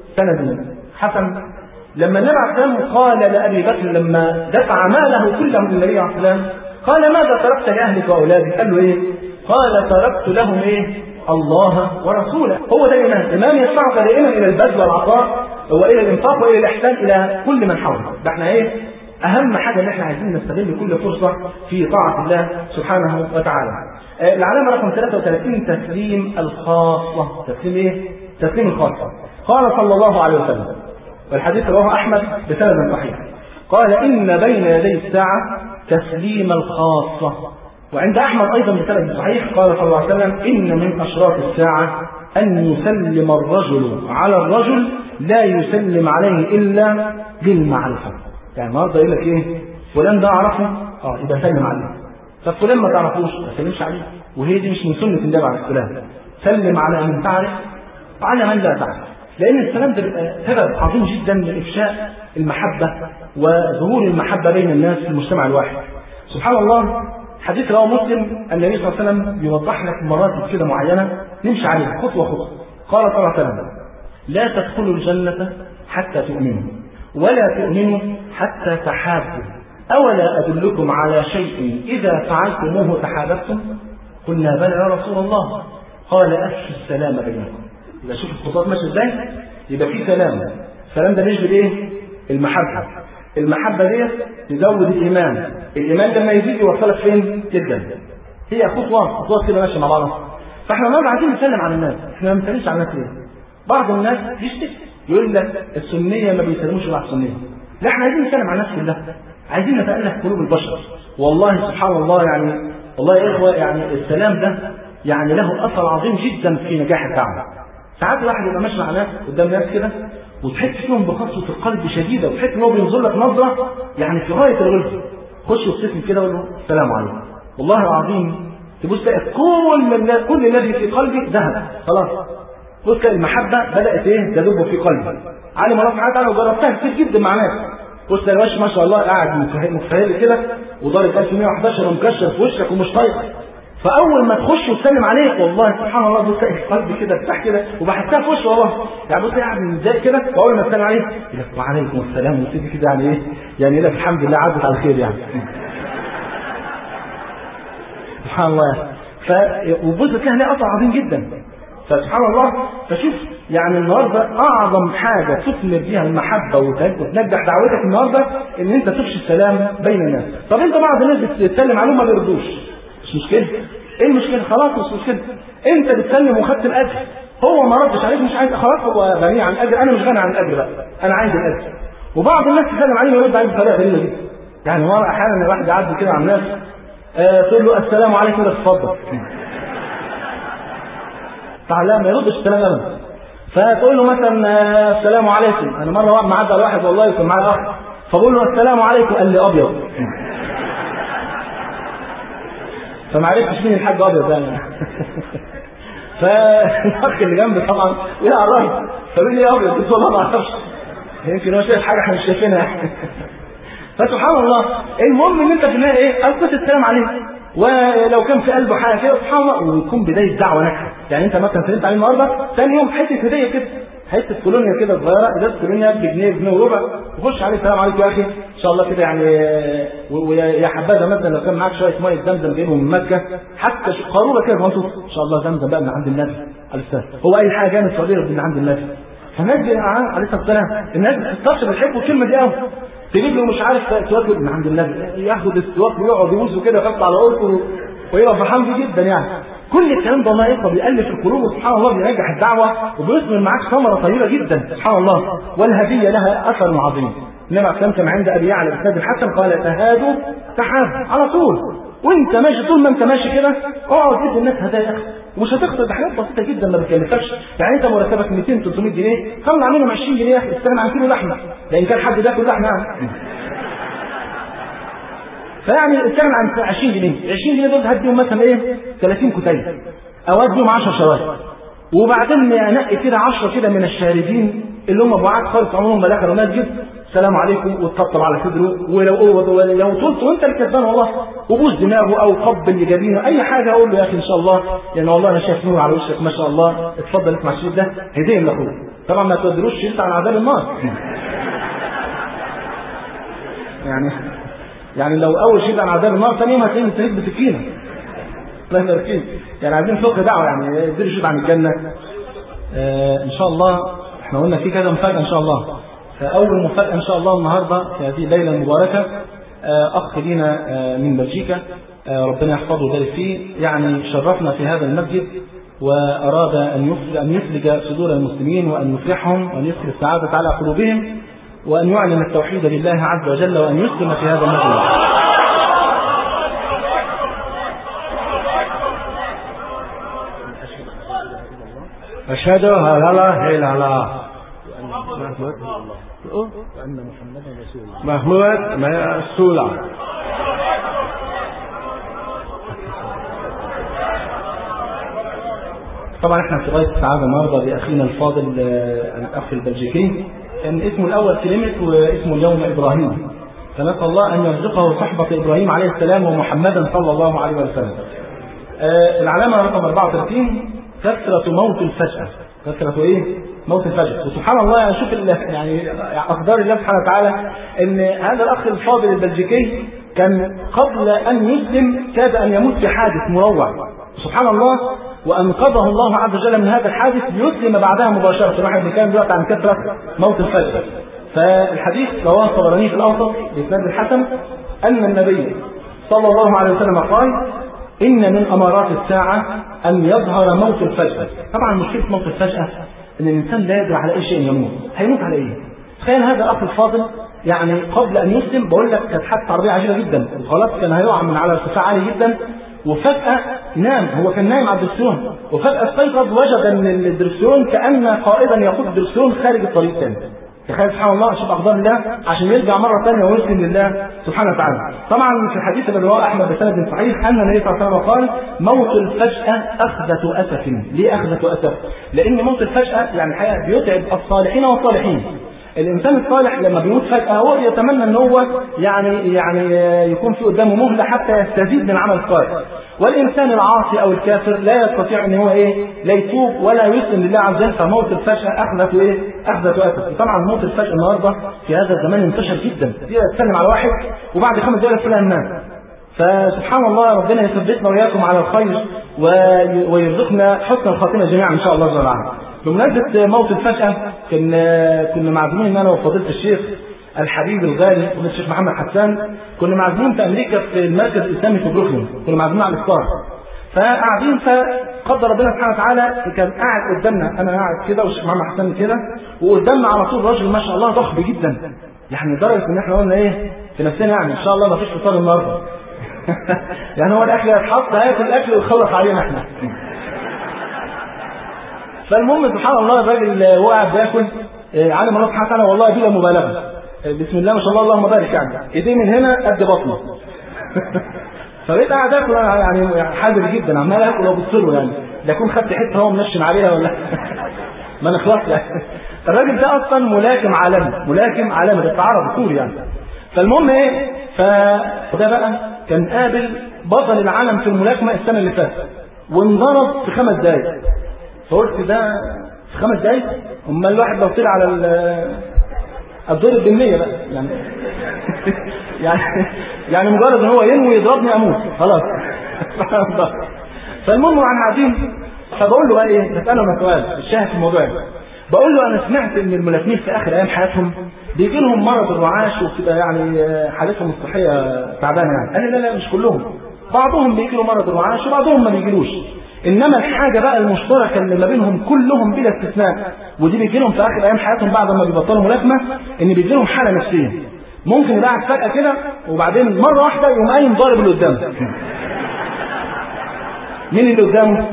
سند حسن لما النبي عليه السلام قال لأبي بكر لما دفع ماله كله للنبي عليه السلام قال ماذا تركت لأهلك وأولادك؟ قال له إيه؟ قال تركت لهم إيه؟ الله ورسوله هو ده الإيمان الإيمان يدفعك دائما إلى البذل والعطاء وإلى الإنفاق وإلى الإحسان إلى كل من حولك ده احنا إيه؟ أهم حاجة إن احنا عايزين نستغل كل فرصة في طاعة الله سبحانه وتعالى. آه العلامة رقم 33 تسليم الخاصة، تسليم إيه؟ تسليم الخاصة. قال صلى الله عليه وسلم والحديث رواه أحمد بسند صحيح قال إن بين يدي الساعة تسليم الخاصة وعند أحمد أيضا بسند صحيح قال صلى الله عليه وسلم إن من أشراط الساعة أن يسلم الرجل على الرجل لا يسلم عليه إلا بالمعرفة يعني النهارده يقول لك إيه فلان ده أعرفه أه يبقى سلم عليه طب فلان ما تعرفوش ما تسلمش عليه وهي دي مش من سنة النبي عليه السلام سلم على من تعرف وعلى من لا تعرف لأن السلام ده بيبقى سبب عظيم جدا لإفشاء المحبة وظهور المحبة بين الناس في المجتمع الواحد. سبحان الله حديث رواه مسلم النبي صلى الله عليه وسلم بيوضح لك مراتب كده معينة نمشي عليها خطوة خطوة. قال صلى الله عليه وسلم: لا تدخلوا الجنة حتى تؤمنوا ولا تؤمنوا حتى تحابوا أولا أدلكم على شيء إذا فعلتموه تحاببتم؟ قلنا بلى يا رسول الله قال أفشوا السلام بينكم يبقى شوف الخطوات ماشيه ازاي يبقى في سلام السلام ده بيشبه ايه المحبه المحبه ديت تزود الايمان الايمان لما يزيد يوصلك فين جدا هي خطوه خطوات كده ماشيه مع بعضها فاحنا النهارده عايزين نسلم على الناس احنا ما بنسلمش على الناس ليه بعض الناس يشتكي يقول لك السنيه ما بيسلموش مع السنيه لا احنا عايزين نسلم على الناس كلها عايزين نتالف قلوب البشر والله سبحان الله يعني والله يا اخوه يعني السلام ده يعني له اثر عظيم جدا في نجاح الدعوه ساعات الواحد يبقى ماشي مع ناس قدام ناس كده وتحس فيهم بقسوة القلب شديدة وتحس ان هو بينظر لك نظرة يعني في غاية الغلظ خش وابتسم كده وقول له السلام عليكم والله العظيم تبص تلاقي كل الناس كل الذي في قلبي ذهب خلاص بص تلاقي المحبة بدأت ايه تدب في قلبي علم الله سبحانه وتعالى وجربتها كتير جدا مع ناس بص تلاقي الوش ما شاء الله قاعد متفهل كده وضارب 1111 ومكشر في وشك ومش طايقك فاول ما تخش وتسلم عليك والله سبحان الله بص قلبي كده ارتاح كده وبحسها في وشه والله يعني بص قاعد متضايق كده واول ما تسلم عليه يقول لك وعليكم السلام وتيجي كده يعني ايه يعني لك الحمد لله عدت على خير يعني سبحان الله ف وبص تلاقي لها اثر عظيم جدا فسبحان الله فشوف يعني النهارده اعظم حاجه تثمر بيها المحبه وتنجح دعوتك النهارده ان انت تفشي السلام بين الناس طب انت بعض الناس بتتكلم عليهم ما بيردوش مش مشكلة ايه المشكلة خلاص مش مشكلة انت بتسلم وخدت الاجر هو ما ردش عليك مش عايز خلاص هو غني عن الاجر انا مش غني عن الاجر بقى انا عايز الاجر وبعض الناس تسلم عليه ويرد عليه بطريقه غريبه جدا يعني مرة احيانا الواحد يعدي كده على الناس آه تقول له السلام عليكم بس اتفضل تعالى ما يردش السلام ابدا فتقول له مثلا آه السلام عليكم انا مره معدى على واحد والله كان معايا اخ فبقول له السلام عليكم قال لي ابيض فما عرفتش مين الحاج ابيض يعني فالاخ اللي جنبي طبعا يا راجل فبيقول لي يا ابيض قلت والله ما اعرفش يمكن هو شايف حاجه احنا مش شايفينها فسبحان الله المهم ان انت في النهايه ايه القيت السلام عليه ولو كان في قلبه حاجه كده سبحان الله ويكون بدايه دعوه ناجحه يعني انت مثلا سلمت عليه النهارده ثاني يوم حته هديه كده حته كولونيا كده صغيره ازازه كولونيا بجنيه بجنيه وربع تخش عليه السلام عليكم يا اخي ان شاء الله كده يعني ويا حبذا مثلا لو كان معاك شويه ميه زمزم جايبهم من مكه حتى قاروره كده وانتم ان شاء الله زمزم بقى من عند الناس عليه السلام هو اي حاجه كانت صغيره من عند الناس فالناس دي عليه الصلاه والسلام الناس ما بتحطش بتحبوا الكلمه دي قوي تجيب له مش عارف سواك من عند النبي ياخد السواك ويقعد يبوسه كده ويحط على قرطه ويبقى فرحان بيه جدا يعني كل الكلام ده الله يقدر بيألف القلوب وسبحان الله بينجح الدعوة وبيثمر معاك ثمرة طيبة جدا سبحان الله والهدية لها أثر عظيم إنما كلام كما عند أبي يعلى الإسناد الحسن قال تهادوا تحاب على طول وانت ماشي طول ما انت ماشي كده اقعد ادي الناس هدايا ومش هتخسر ده حاجات بسيطه جدا ما بتكلفكش يعني انت مرتبك 200 300 جنيه طلع منهم 20 جنيه يا اخي استغنى عن كيلو لحمه لان كان حد بياكل لحمه يعني فيعني اتكلم عن 20 جنيه 20 جنيه دول هديهم مثلا ايه 30 كتيب او اديهم 10 شوارع وبعدين انقي كده 10 كده من الشاردين اللي هم بعاد خالص عمرهم ما دخلوا مسجد السلام عليكم وتطبطب على صدره ولو اوض ولو طلت وانت اللي كسبان والله وبوس دماغه او قبل اللي جابينه اي حاجه اقول له يا اخي ان شاء الله يعني والله انا شايف نور على وشك ما شاء الله اتفضل اسمع الشريط ده هديه لاخوك طبعا ما تقدروش شريط عن عذاب النار يعني يعني لو اول شيء عن عذاب النار ثاني يوم هتلاقيه مستنيك بسكينه الله يبارك فيك يعني عايزين فقه دعوه يعني يدير شيء عن الجنه آه ان شاء الله احنا قلنا في كذا مفاجاه ان شاء الله فاول مفاجاه ان شاء الله النهارده في هذه الليله المباركه آه اخ لينا آه من بلجيكا آه ربنا يحفظه ويبارك فيه يعني شرفنا في هذا المسجد واراد ان ان يفلج صدور المسلمين وان يفرحهم وان يدخل السعاده على قلوبهم وأن يعلن التوحيد لله عز وجل وأن يسلم في هذا المجلس أشهد أن لا إله إلا الله وأن محمدا رسول الله محمود رسول الله طبعا احنا في غايه السعاده النهارده باخينا الفاضل الاخ البلجيكي كان اسمه الاول كلمه واسمه اليوم ابراهيم فنسال الله ان يرزقه صحبه ابراهيم عليه السلام ومحمدا صلى الله عليه وسلم. آه العلامه رقم 34 كثره موت الفجاه. كثره ايه؟ موت الفجاه، وسبحان الله يعني شوف يعني اقدار الله سبحانه وتعالى ان هذا الاخ الفاضل البلجيكي كان قبل ان يسلم كاد ان يموت في حادث مروع. سبحان الله وانقذه الله عز وجل من هذا الحادث ليسلم بعدها مباشره الواحد بيتكلم دلوقتي عن كثره موت الفجر فالحديث رواه الطبراني في الاوسط باسناد الحسن ان النبي صلى الله عليه وسلم قال ان من امارات الساعه ان يظهر موت الفجأة طبعا مشكله موت الفجأة ان الانسان لا يدري على اي شيء يموت هيموت على ايه تخيل هذا الاخ الفاضل يعني قبل ان يسلم بقول لك كانت حادثه عربيه عجيبه جدا الغلط كان هيقع من على ارتفاع عالي جدا وفجأة نام هو كان نايم على الدرسيون وفجأة استيقظ وجد ان الدرسيون كأن قائدا يقود الدرسيون خارج الطريق تاني تخيل سبحان الله شوف اقدار الله عشان يرجع مره ثانيه ويسلم لله سبحانه وتعالى. طبعا في الحديث الذي رواه احمد بسند صحيح ان النبي صلى الله عليه وسلم قال موت الفجأة اخذة اسف، ليه اخذة اسف؟ لان موت الفجأة يعني الحقيقه بيتعب الصالحين والصالحين. الانسان الصالح لما بيموت فجاه هو يتمنى ان هو يعني يعني يكون في قدامه مهله حتى يستزيد من عمل الصالح والانسان العاصي او الكافر لا يستطيع ان هو ايه لا يتوب ولا يسلم لله عز وجل فموت الفجاه اخذته ايه اخذته اسف طبعا موت الفجاه النهارده في هذا الزمان انتشر جدا تسلم على واحد وبعد خمس دقائق تلاقي الناس فسبحان الله ربنا يثبتنا واياكم على الخير ويرزقنا حسن الخاتمه جميعا ان شاء الله جل وعلا بمناسبة موت الفجأة كنا كنا معزومين أنا وفضيلة الشيخ الحبيب الغالي فضيلة الشيخ محمد حسان كنا معزومين في أمريكا في المركز الإسلامي في بروكلين كنا معزومين على الإفطار فقاعدين فقدر ربنا سبحانه وتعالى كان قاعد قدامنا أنا قاعد كده والشيخ محمد حسان كده وقدامنا على طول راجل ما شاء الله ضخم جدا يعني لدرجة إن إحنا قلنا إيه في نفسنا يعني إن شاء الله ما فيش فطار النهارده يعني هو الأكل هيتحط هياكل الأكل ويخلص علينا إحنا فالمهم سبحان الله الراجل وهو قاعد بياكل علم الله سبحانه وتعالى والله بلا مبالغه بسم الله ما شاء الله اللهم بارك يعني ايديه من هنا قد بطنه فبقيت قاعد اكل يعني حذر جدا عمال اكل وابص له يعني لا اكون خدت حته هو منشن عليها ولا ما انا خلاص يعني الراجل ده اصلا ملاكم عالمي ملاكم عالمي ده عربي سوري يعني فالمهم ايه فده بقى كان قابل بطل العالم في الملاكمه السنه اللي فاتت وانضرب في خمس دقايق فقلت ده في خمس دقايق امال الواحد لو طلع على الضرب بالنية بقى يعني يعني يعني مجرد ان هو ينوي يضربني اموت خلاص فالمهم واحنا قاعدين فبقول له بقى ايه بساله انا سؤال الشاهد في الموضوع ده بقول له انا سمعت ان الملاكمين في اخر ايام حياتهم بيجي لهم مرض الرعاش وبتبقى يعني حالتهم الصحيه تعبانه يعني قال لي لا لا مش كلهم بعضهم بيجي له مرض الرعاش وبعضهم ما بيجيلوش انما الحاجه بقى المشتركه اللي ما بينهم كلهم بلا استثناء ودي بيجي لهم في اخر ايام حياتهم بعد ما بيبطلوا ملاكمه ان بيجي لهم حاله نفسيه ممكن يبقى قاعد فجاه كده وبعدين مره واحده يقوم قايم ضارب اللي قدامه مين اللي قدامه؟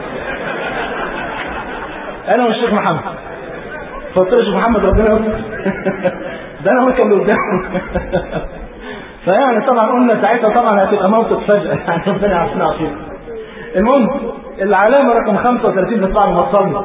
انا والشيخ محمد فقلت له الشيخ محمد ربنا يستر ده انا هو كان اللي قدامه فيعني طبعا قلنا ساعتها طبعا هتبقى موقف فجأة يعني ربنا يعافينا عافيك المهم العلامة رقم 35 بتطلع المصلي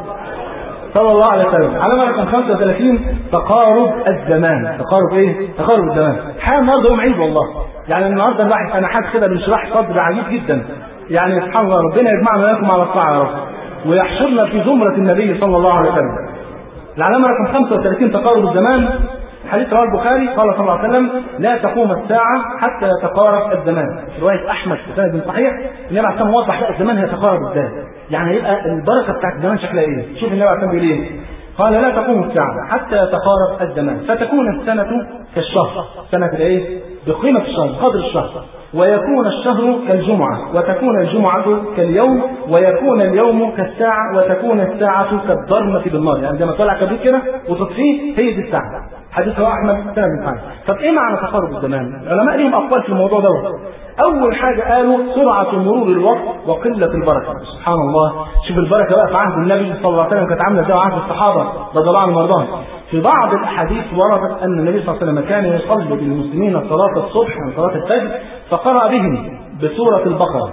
صلى الله عليه وسلم علامة رقم 35 تقارب الزمان تقارب ايه؟ تقارب الزمان حال النهارده يوم عيد والله يعني النهارده الواحد انا حاسس كده بانشراح صدر عجيب جدا يعني سبحان الله ربنا يجمعنا وياكم على الطاعة يا رب ويحشرنا في زمرة النبي صلى الله عليه وسلم العلامة رقم 35 تقارب الزمان حديث رواه البخاري قال صلى الله عليه وسلم لا تقوم الساعة حتى يتقارب الزمان في رواية أحمد في سند صحيح النبي عليه الصلاة وضح بقى الزمان هيتقارب ازاي يعني هيبقى البركة بتاعت الزمان شكلها ايه شوف النبي عليه الصلاة بيقول ايه قال لا تقوم الساعة حتى يتقارب الزمان فتكون السنة كالشهر سنة الايه بقيمة الشهر قدر الشهر ويكون الشهر كالجمعة وتكون الجمعة كاليوم ويكون اليوم كالساعة وتكون الساعة كالضرمة بالنار يعني لما طلع كبير كده وتطفيه هي دي الساعة حديث رواه احمد سنه بن سعيد طب ايه معنى تقارب الزمان العلماء لهم اقوال في الموضوع ده اول حاجه قالوا سرعه مرور الوقت وقله البركه سبحان الله شوف البركه بقى في عهد النبي صلى الله عليه وسلم كانت عامله ازاي وعهد الصحابه رضي الله عنهم وارضاهم في بعض الاحاديث وردت ان النبي صلى الله عليه وسلم كان يصلي بالمسلمين صلاه الصبح من صلاه الفجر فقرا بهم بسوره البقره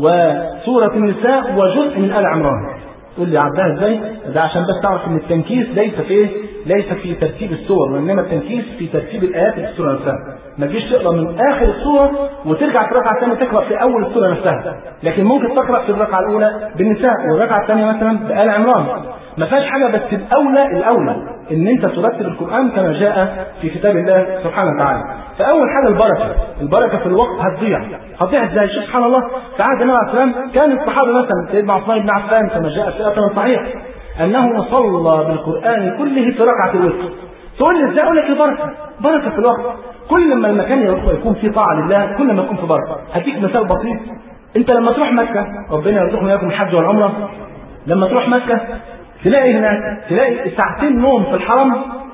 وسوره النساء وجزء من ال عمران تقول لي عدها ازاي؟ ده عشان بس تعرف ان التنكيس ليس في ايه؟ ليس في ترتيب السور وانما التنكيس في ترتيب الايات في السوره نفسها. ما تجيش تقرا من اخر السوره وترجع في الركعه الثانيه تقرا في اول السوره نفسها، لكن ممكن تقرا في الركعه الاولى بالنساء والركعه الثانيه مثلا بآل عمران. ما فيهاش حاجه بس الاولى الاولى ان انت ترتب القران كما جاء في كتاب الله سبحانه وتعالى. فاول حاجه البركه، البركه في الوقت هتضيع، هتضيع ازاي؟ شوف سبحان الله في عهد النبي عليه الصلاه كان الصحابه مثلا سيدنا عثمان بن عفان كما جاء في اثر صحيح انه صلى بالقران كله في ركعه الوتر. تقول لي ازاي؟ اقول لك البركه، بركه في الوقت. كل ما المكان يكون فيه طاعه لله كل ما يكون في بركه. هديك مثال بسيط انت لما تروح مكه ربنا يرزقنا اياكم الحج والعمره لما تروح مكه تلاقي هناك تلاقي ساعتين نوم في الحرم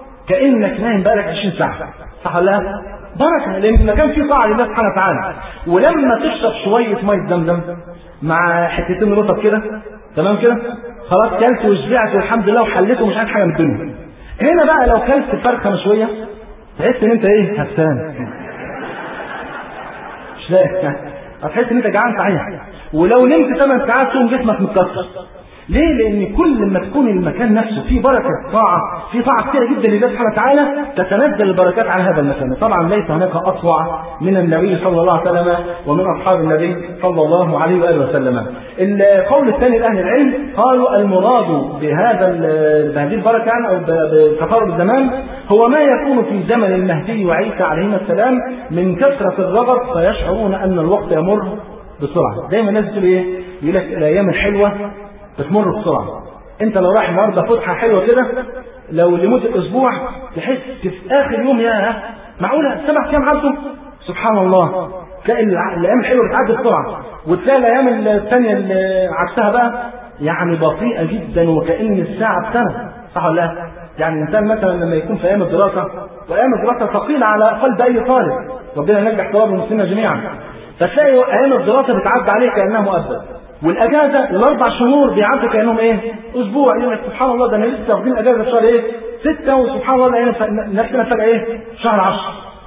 كانك نايم بقالك 20 ساعه صح ولا لا؟ بركه لان المكان فيه طاعه لله سبحانه وتعالى ولما تشرب شويه ميه زمزم مع حتتين رطب كده تمام كده خلاص كلت وشبعت والحمد لله وحليت ومش عايز حاجه من الدنيا هنا بقى لو كلت فرخه مشويه تحس ان انت ايه هفتان مش لاقي هتحس ان انت جعان صحيح ولو نمت 8 ساعات تقوم جسمك متكسر ليه؟ لأن كل ما تكون المكان نفسه فيه بركة طاعة، فيه طاعة كثيرة جدا لله سبحانه وتعالى تتنزل البركات على هذا المكان، طبعا ليس هناك أطوع من النبي صلى الله عليه وسلم ومن أصحاب النبي صلى الله عليه وآله وسلم. القول الثاني لأهل العلم قالوا المراد بهذا بهذه البركة يعني أو بتقارب الزمان هو ما يكون في زمن المهدي وعيسى عليهما السلام من كثرة الرغب فيشعرون أن الوقت يمر بسرعة، دايما الناس تقول إيه؟ يقول لك الأيام الحلوة بتمر بسرعه انت لو رايح النهارده فسحه حلوه كده لو لمده اسبوع تحس في اخر يوم يا معقوله سبع ايام عدوا سبحان الله تلاقي الايام الحلوه بتعدي بسرعه وتلاقي الايام الثانيه اللي عكسها بقى يعني بطيئه جدا وكان الساعه بسنه صح ولا لا؟ يعني الانسان مثلا لما يكون في ايام الدراسه وايام الدراسه ثقيله على قلب اي طالب ربنا ينجح طلاب المسلمين جميعا فتلاقي ايام الدراسه بتعدي عليه كانها مؤبد والاجازه الاربع شهور بيعدوا كانهم ايه؟ اسبوع يقول لك سبحان الله ده انا لسه واخدين اجازه في شهر ايه؟ سته وسبحان الله لقينا نفسنا فجاه ايه؟ شهر 10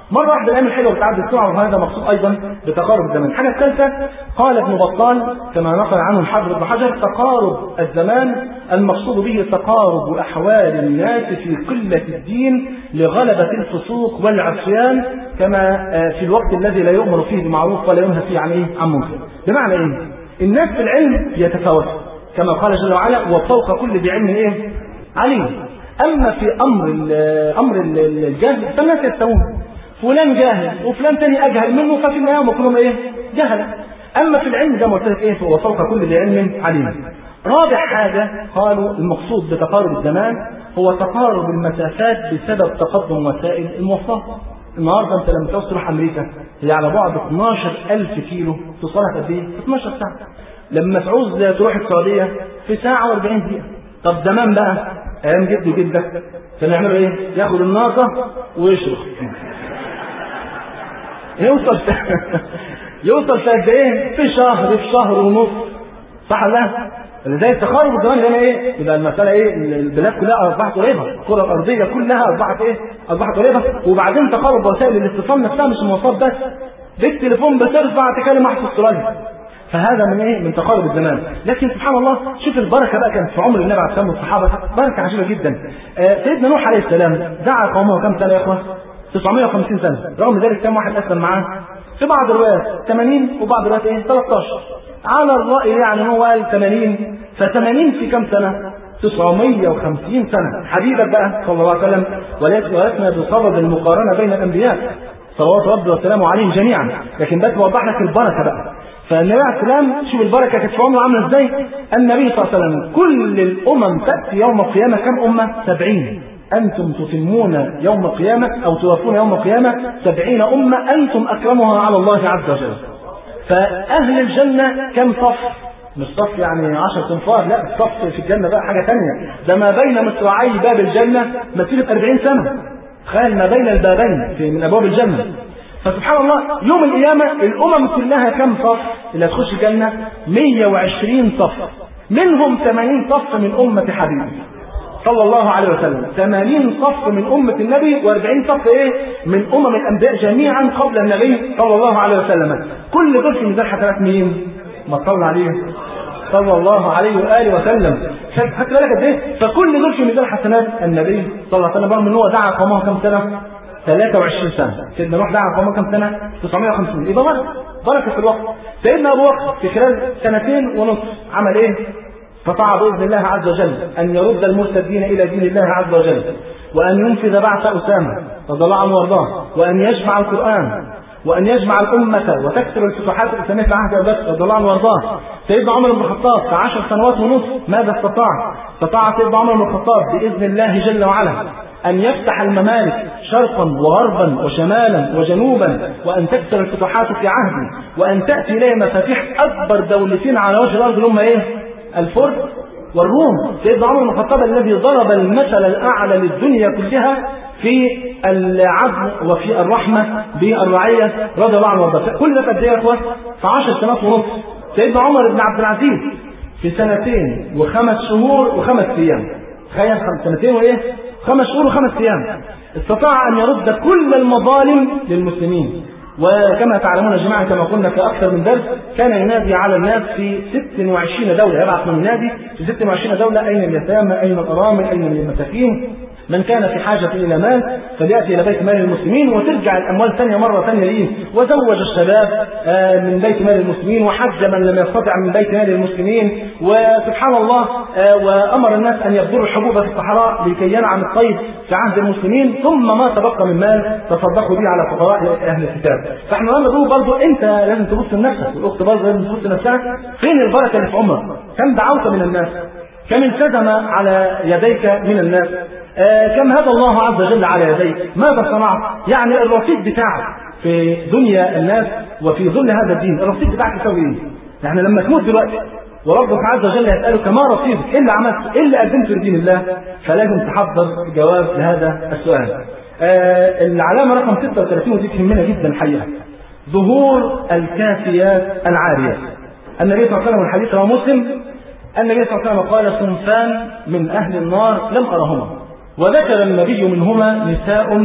مرة واحدة الأيام الحلوة بتعدي السرعة وهذا مقصود أيضا بتقارب الزمان. الحاجة الثالثة قال ابن بطال كما نقل عنه الحافظ ابن حجر تقارب الزمان المقصود به تقارب أحوال الناس في قلة الدين لغلبة الفسوق والعصيان كما في الوقت الذي لا يؤمر فيه بمعروف ولا ينهى فيه عن إيه؟ عن منكر. بمعنى إيه؟ الناس في العلم يتفاوتوا كما قال جل وعلا وفوق كل ذي علم إيه؟ عليم. أما في أمر أمر الجهل فالناس يستوون فلان جاهل وفلان تاني اجهل منه ففي النهايه هم كلهم ايه؟ جهله. اما في العلم زي ما قلت لك ايه هو فوق كل ذي علم عليم. رابع حاجه قالوا المقصود بتقارب الزمان هو تقارب المسافات بسبب تقدم وسائل المواصلات. النهارده انت لما تعوز تروح امريكا هي على بعد 12000 كيلو توصلها قد ايه؟ 12 ساعه. لما تعوز تروح السعوديه في ساعه و40 دقيقه. طب زمان بقى ايام جد وجدك كانوا يعملوا ايه؟ ياخد الناقه ويشرب. يوصل في يوصل في قد ايه؟ في شهر في شهر ونص صح ولا لا؟ زي التقارب الزمان هنا ايه؟ يبقى المساله ايه؟ البلاد كلها اصبحت قريبه، الكره الارضيه كلها اصبحت ايه؟ اصبحت قريبه، وبعدين تقارب وسائل الاتصال نفسها مش المواصلات بس. بالتليفون بترفع تكلم واحد في استراليا. فهذا من ايه؟ من تقارب الزمان، لكن سبحان الله شوف البركه بقى كانت في عمر النبي عليه الصلاه والصحابه بركه عجيبه جدا. آه سيدنا نوح عليه السلام دعا قومه كم سنه يا اخوان؟ 950 سنة رغم ذلك كم واحد أسلم معاه في بعض الروايات 80 وبعض الروايات ايه 13 على الرأي يعني هو قال 80 ف80 في كم سنة 950 سنة حبيبك بقى صلى الله عليه وسلم ولسنا بصدد المقارنة بين الأنبياء صلوات ربي وسلامه عليهم جميعا لكن بس بوضح لك البركة بقى فالنبي عليه السلام شوف البركة كانت في عمره عاملة ازاي النبي صلى الله عليه وسلم كل الأمم تأتي يوم القيامة كم أمة 70 أنتم تتمون يوم القيامة أو توفون يوم القيامة سبعين أمة أنتم أكرمها على الله عز وجل فأهل الجنة كم صف مش صف يعني عشر تنفار لا الصف في الجنة بقى حاجة تانية ده ما بين مصراعي باب الجنة مسيرة 40 سنة تخيل ما بين البابين في من أبواب الجنة فسبحان الله يوم القيامة الأمم كلها كم صف اللي هتخش الجنة 120 صف منهم 80 صف من أمة حبيبي صلى الله عليه وسلم 80 صف من أمة النبي و40 صف إيه من أمم الأنبياء جميعا قبل النبي صلى الله عليه وسلم كل دول في ميزان حسنات مين؟ ما تصلى عليه صلى الله عليه وآله وسلم خدت بالك قد إيه؟ فكل دول في ميزان حسنات النبي صلى الله عليه وسلم رغم إن هو دعا قومه كم سنة؟ 23 سنة سيدنا نوح دعا قومه كم سنة؟ 950 يبقى بركة بركة في الوقت سيدنا أبو بكر في خلال سنتين ونصف عمل إيه؟ استطاع بإذن الله عز وجل أن يرد المرتدين إلى دين الله عز وجل وأن ينفذ بعث أسامة رضي الله عنه وارضاه وأن يجمع القرآن وأن يجمع الأمة وتكسر الفتوحات الإسلامية في عهد أبي بكر رضي الله عنه وارضاه سيدنا عمر بن الخطاب في عشر سنوات ونصف ماذا استطاع؟ استطاع سيدنا عمر بن الخطاب بإذن الله جل وعلا أن يفتح الممالك شرقا وغربا وشمالا وجنوبا وأن تكسر الفتوحات في عهده وأن تأتي إليه مفاتيح أكبر دولتين على وجه الأرض اللي هم إيه؟ الفرس والروم سيدنا عمر بن الخطاب الذي ضرب المثل الأعلى للدنيا كلها في العدل وفي الرحمة بالرعية رضي الله عنه وارضاه كل ده قد ايه يا اخوان؟ في 10 سنوات ونصف سيدنا عمر بن عبد العزيز في سنتين وخمس شهور وخمس ايام تخيل سنتين وايه؟ خمس شهور وخمس ايام استطاع ان يرد كل المظالم للمسلمين وكما تعلمون جماعة كما قلنا في أكثر من درس كان ينادي على الناس في 26 دولة يبعث من ينادي في 26 دولة أين اليتامى أين الأرامل أين المساكين من كان في حاجة إلى مال فليأتي إلى بيت مال المسلمين وترجع الأموال ثانية مرة ثانية ليه وزوج الشباب من بيت مال المسلمين وحج من لم يستطع من بيت مال المسلمين وسبحان الله وأمر الناس أن يبذلوا الحبوب في الصحراء لكي ينعم الطيب في عهد المسلمين ثم ما تبقى من مال تصدقوا به على فقراء أهل الكتاب فاحنا لما نقول برضه أنت لازم تبص لنفسك والأخت برضه لازم تبص لنفسها فين البركة اللي في عمرك كم دعوت من الناس كم التزم على يديك من الناس آه كم هدى الله عز وجل على يديك ماذا صنعت يعني الرصيد بتاعك في دنيا الناس وفي ظل هذا الدين الرصيد بتاعك يساوي ايه يعني لما تموت دلوقتي وربك عز وجل يسألك ما رصيدك ايه اللي عملت ايه اللي قدمته لدين الله فلازم تحضر جواب لهذا السؤال آه العلامة رقم 36 ودي تهمنا جدا الحقيقة ظهور الكافيات العاريات النبي صلى الله عليه وسلم الحديث رواه مسلم النبي صلى الله عليه وسلم قال صنفان من أهل النار لم أرهما وذكر النبي منهما نساء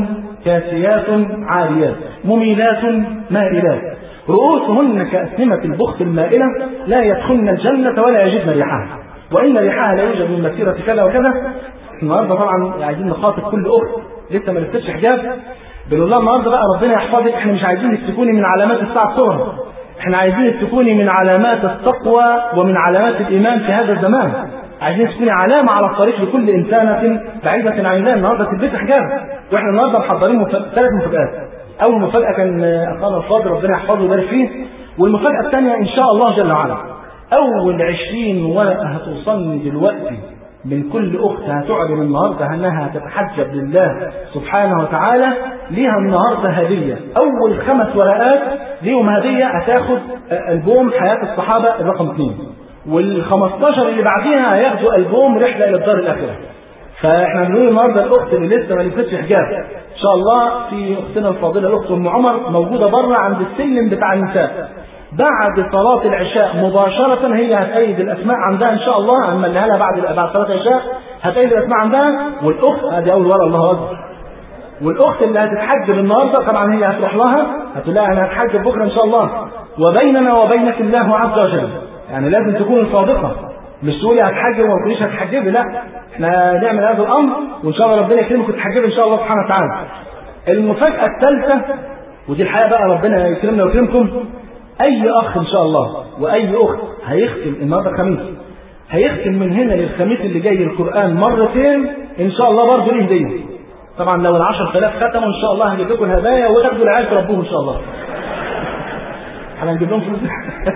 كاسيات عاريات مميلات مائلات رؤوسهن كأسنمة البخت المائلة لا يدخلن الجنة ولا يجدن ريحها وإن ريحها لا يوجد من مسيرة كذا وكذا النهارده طبعا عايزين نخاطب كل أخت لسه ما لبستش حجاب بنقول لها النهارده بقى ربنا يحفظك احنا مش عايزينك تكوني من علامات الساعة الصغرى احنا عايزينك تكوني من علامات التقوى ومن علامات الإيمان في هذا الزمان عايزين تكوني علامة على الطريق لكل إنسانة بعيدة عن الله النهارده تلبسي حجاب واحنا النهارده محضرين مف... ثلاث مفاجآت أول مفاجأة كان أخانا الفاضل ربنا يحفظه ويبارك فيه والمفاجأة الثانية إن شاء الله جل وعلا أول عشرين ورقة هتوصلني دلوقتي من كل أخت هتعلن النهاردة أنها تتحجب لله سبحانه وتعالى ليها النهاردة هدية أول خمس ورقات ليهم هدية هتاخد ألبوم حياة الصحابة الرقم اثنين وال 15 اللي بعديها هياخدوا ألبوم رحلة إلى الدار الآخرة فاحنا بنقول النهارده الاخت اللي لسه ما لبستش حجاب ان شاء الله في اختنا الفاضله الاخت ام عمر موجوده بره عند السلم بتاع النساء بعد صلاة العشاء مباشرة هي هتأيد الأسماء عندها إن شاء الله هنمليها لها بعد بعد صلاة العشاء هتأيد الأسماء عندها والأخت هذه أول ورقة الله أكبر والأخت اللي هتتحجب النهاردة طبعا هي هتروح لها هتقول لها أنا هتحجب بكرة إن شاء الله وبيننا وبينك الله عز وجل يعني لازم تكون صادقة مش تقولي هتحجب وما تقوليش هتحجبي لا احنا نعمل هذا الامر وان شاء الله ربنا يكرمك وتحجبي ان شاء الله سبحانه وتعالى. المفاجاه الثالثه ودي الحقيقه بقى ربنا يكرمنا ويكرمكم اي اخ ان شاء الله واي اخت هيختم النهارده الخميس هيختم من هنا للخميس اللي جاي القران مرتين ان شاء الله برضه ليه هديه. طبعا لو ال 10000 ختموا ان شاء الله هنجيب لكم الهدايا وتاخدوا العيال تربوهم ان شاء الله. احنا هنجيب لهم فلوس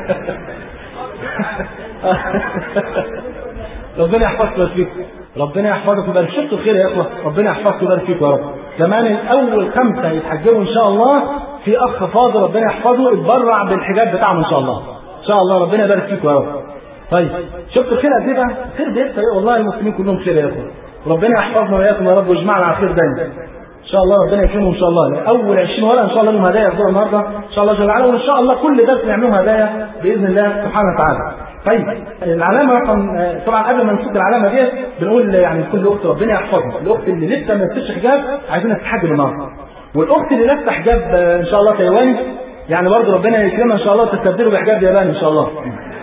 ربنا يحفظك ويبارك فيك ربنا يحفظك ويبارك شفتوا الخير يا اخوه ربنا يحفظك ويبارك فيك يا رب كمان الاول خمسه يتحجبوا ان شاء الله في اخ فاضل ربنا يحفظه اتبرع بالحجاب بتاعهم ان شاء الله ان شاء الله ربنا يبارك فيك يا رب طيب شفتوا الخير قد ايه بقى خير بيحصل ايه والله المسلمين كلهم خير يا اخوه ربنا يحفظنا واياكم يا رب ويجمعنا على خير دايما ان شاء الله ربنا يكرمهم ان شاء الله اول 20 ورقه ان شاء الله لهم هدايا ياخدوها النهارده ان شاء الله جل وعلا وان شاء الله كل درس نعملهم هدايا باذن الله سبحانه وتعالى طيب العلامه رقم طبعا قبل ما نشوف العلامه ديت بنقول يعني لكل اخت ربنا يحفظها الاخت اللي لسه ما لبستش حجاب عايزينها تتحجب النهارده والاخت اللي لابسه حجاب ان شاء الله تايواني يعني برضه ربنا يكرمها ان شاء الله تستبدله بحجاب ياباني ان شاء الله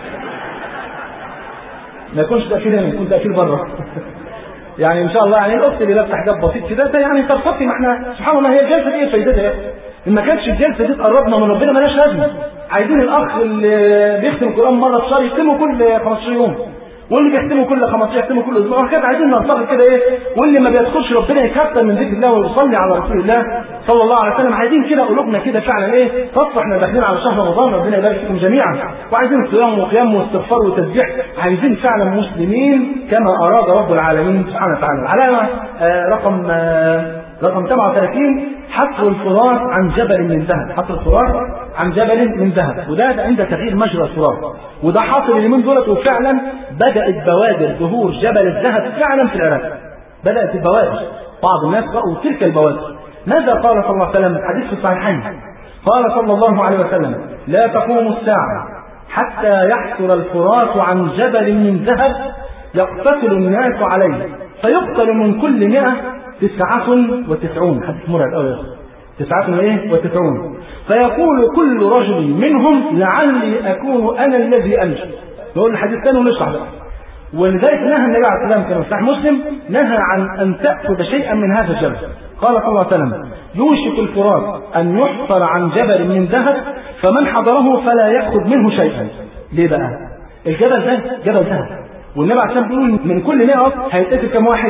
ما يكونش تاثير هنا يكون تاثير بره يعني ان شاء الله يعني الاخت اللي لابسه حجاب بسيط كده ده يعني ترفضي ما احنا سبحان الله هي الجلسه دي ايه فايدتها ان ما كانتش الجلسه دي تقربنا من ربنا مالهاش لازمه عايزين الاخ اللي بيختم القران مره في الشهر يختمه كل 15 يوم واللي بيختمه كل 15 يختمه كل اسبوع كده عايزين ننتظر كده ايه واللي ما بيدخلش ربنا يكثر من ذكر الله ويصلي على رسول الله صلى الله عليه وسلم عايزين كده قلوبنا كده فعلا ايه تصفح احنا داخلين على شهر رمضان ربنا يبارك فيكم جميعا وعايزين صيام وقيام واستغفار وتسبيح عايزين فعلا مسلمين كما اراد رب العالمين سبحانه وتعالى العلامه آه رقم آه رقم 37 حفر الفرات عن جبل من ذهب حفر الفرات عن جبل من ذهب وده عند تغيير مجرى الفرات وده حاصل اليومين دولت وفعلا بدات بوادر ظهور جبل الذهب فعلا في العراق بدات البوادر بعض الناس راوا تلك البوادر ماذا قال صلى الله عليه وسلم الحديث في الصحيحين قال صلى الله عليه وسلم لا تقوم الساعه حتى يحفر الفرات عن جبل من ذهب يقتتل الناس عليه فيقتل من كل مئة تسعة وتسعون حديث مرعب أوي تسعة وإيه وتسعون فيقول كل رجل منهم لعلي أكون أنا الذي أنجو نقول الحديث الثاني ونشرح بقى ولذلك نهى النبي عليه الصلاة والسلام كما صحيح مسلم نهى عن أن تأخذ شيئا من هذا الجبل قال صلى الله عليه وسلم يوشك الفرات أن يحفر عن جبل من ذهب فمن حضره فلا يأخذ منه شيئا ليه بقى الجبل ده جبل ذهب والنبي عليه الصلاة والسلام بيقول من كل 100 هيتقتل كم واحد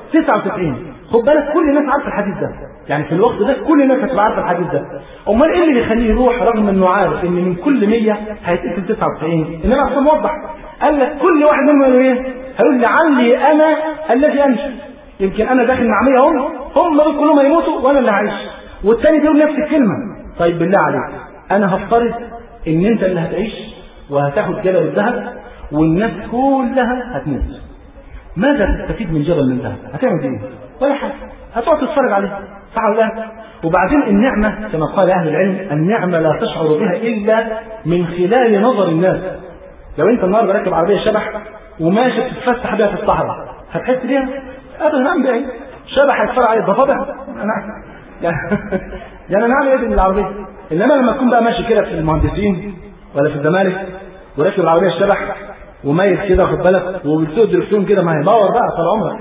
99 خد بالك كل الناس عارفه الحديث ده يعني في الوقت ده كل الناس هتبقى عارفه الحديث ده امال ايه اللي بيخليه يروح رغم انه عارف ان من كل 100 هيتقتل 99 النبي عليه موضح قال لك كل واحد منهم قالوا ايه هيقول لعلي انا الذي انجو يمكن انا داخل مع 100 هم هم دول كلهم هيموتوا وانا اللي هعيش والتاني بيقول نفس الكلمه طيب بالله عليك انا هفترض ان انت اللي هتعيش وهتاخد جبل الذهب والناس كلها هتموت ماذا تستفيد من جبل من ذهب هتعمل ايه ولا حاجه هتقعد تتفرج عليه صح ولا لا وبعدين النعمة كما قال أهل العلم النعمة لا تشعر بها إلا من خلال نظر الناس لو أنت النهارده راكب عربية شبح وماشي تتفسح بيها في الصحراء هتحس بيها؟ أبدا نعم بيها شبح هيتفرج عليه ضفادع أنا يعني انا اعمل ايه بالعربيه انما لما تكون بقى ماشي كده في المهندسين ولا في الزمالك وراكب العربيه الشبح وميت كده واخد بالك وبتسوق دركسيون كده ما هي باور بقى طال عمرك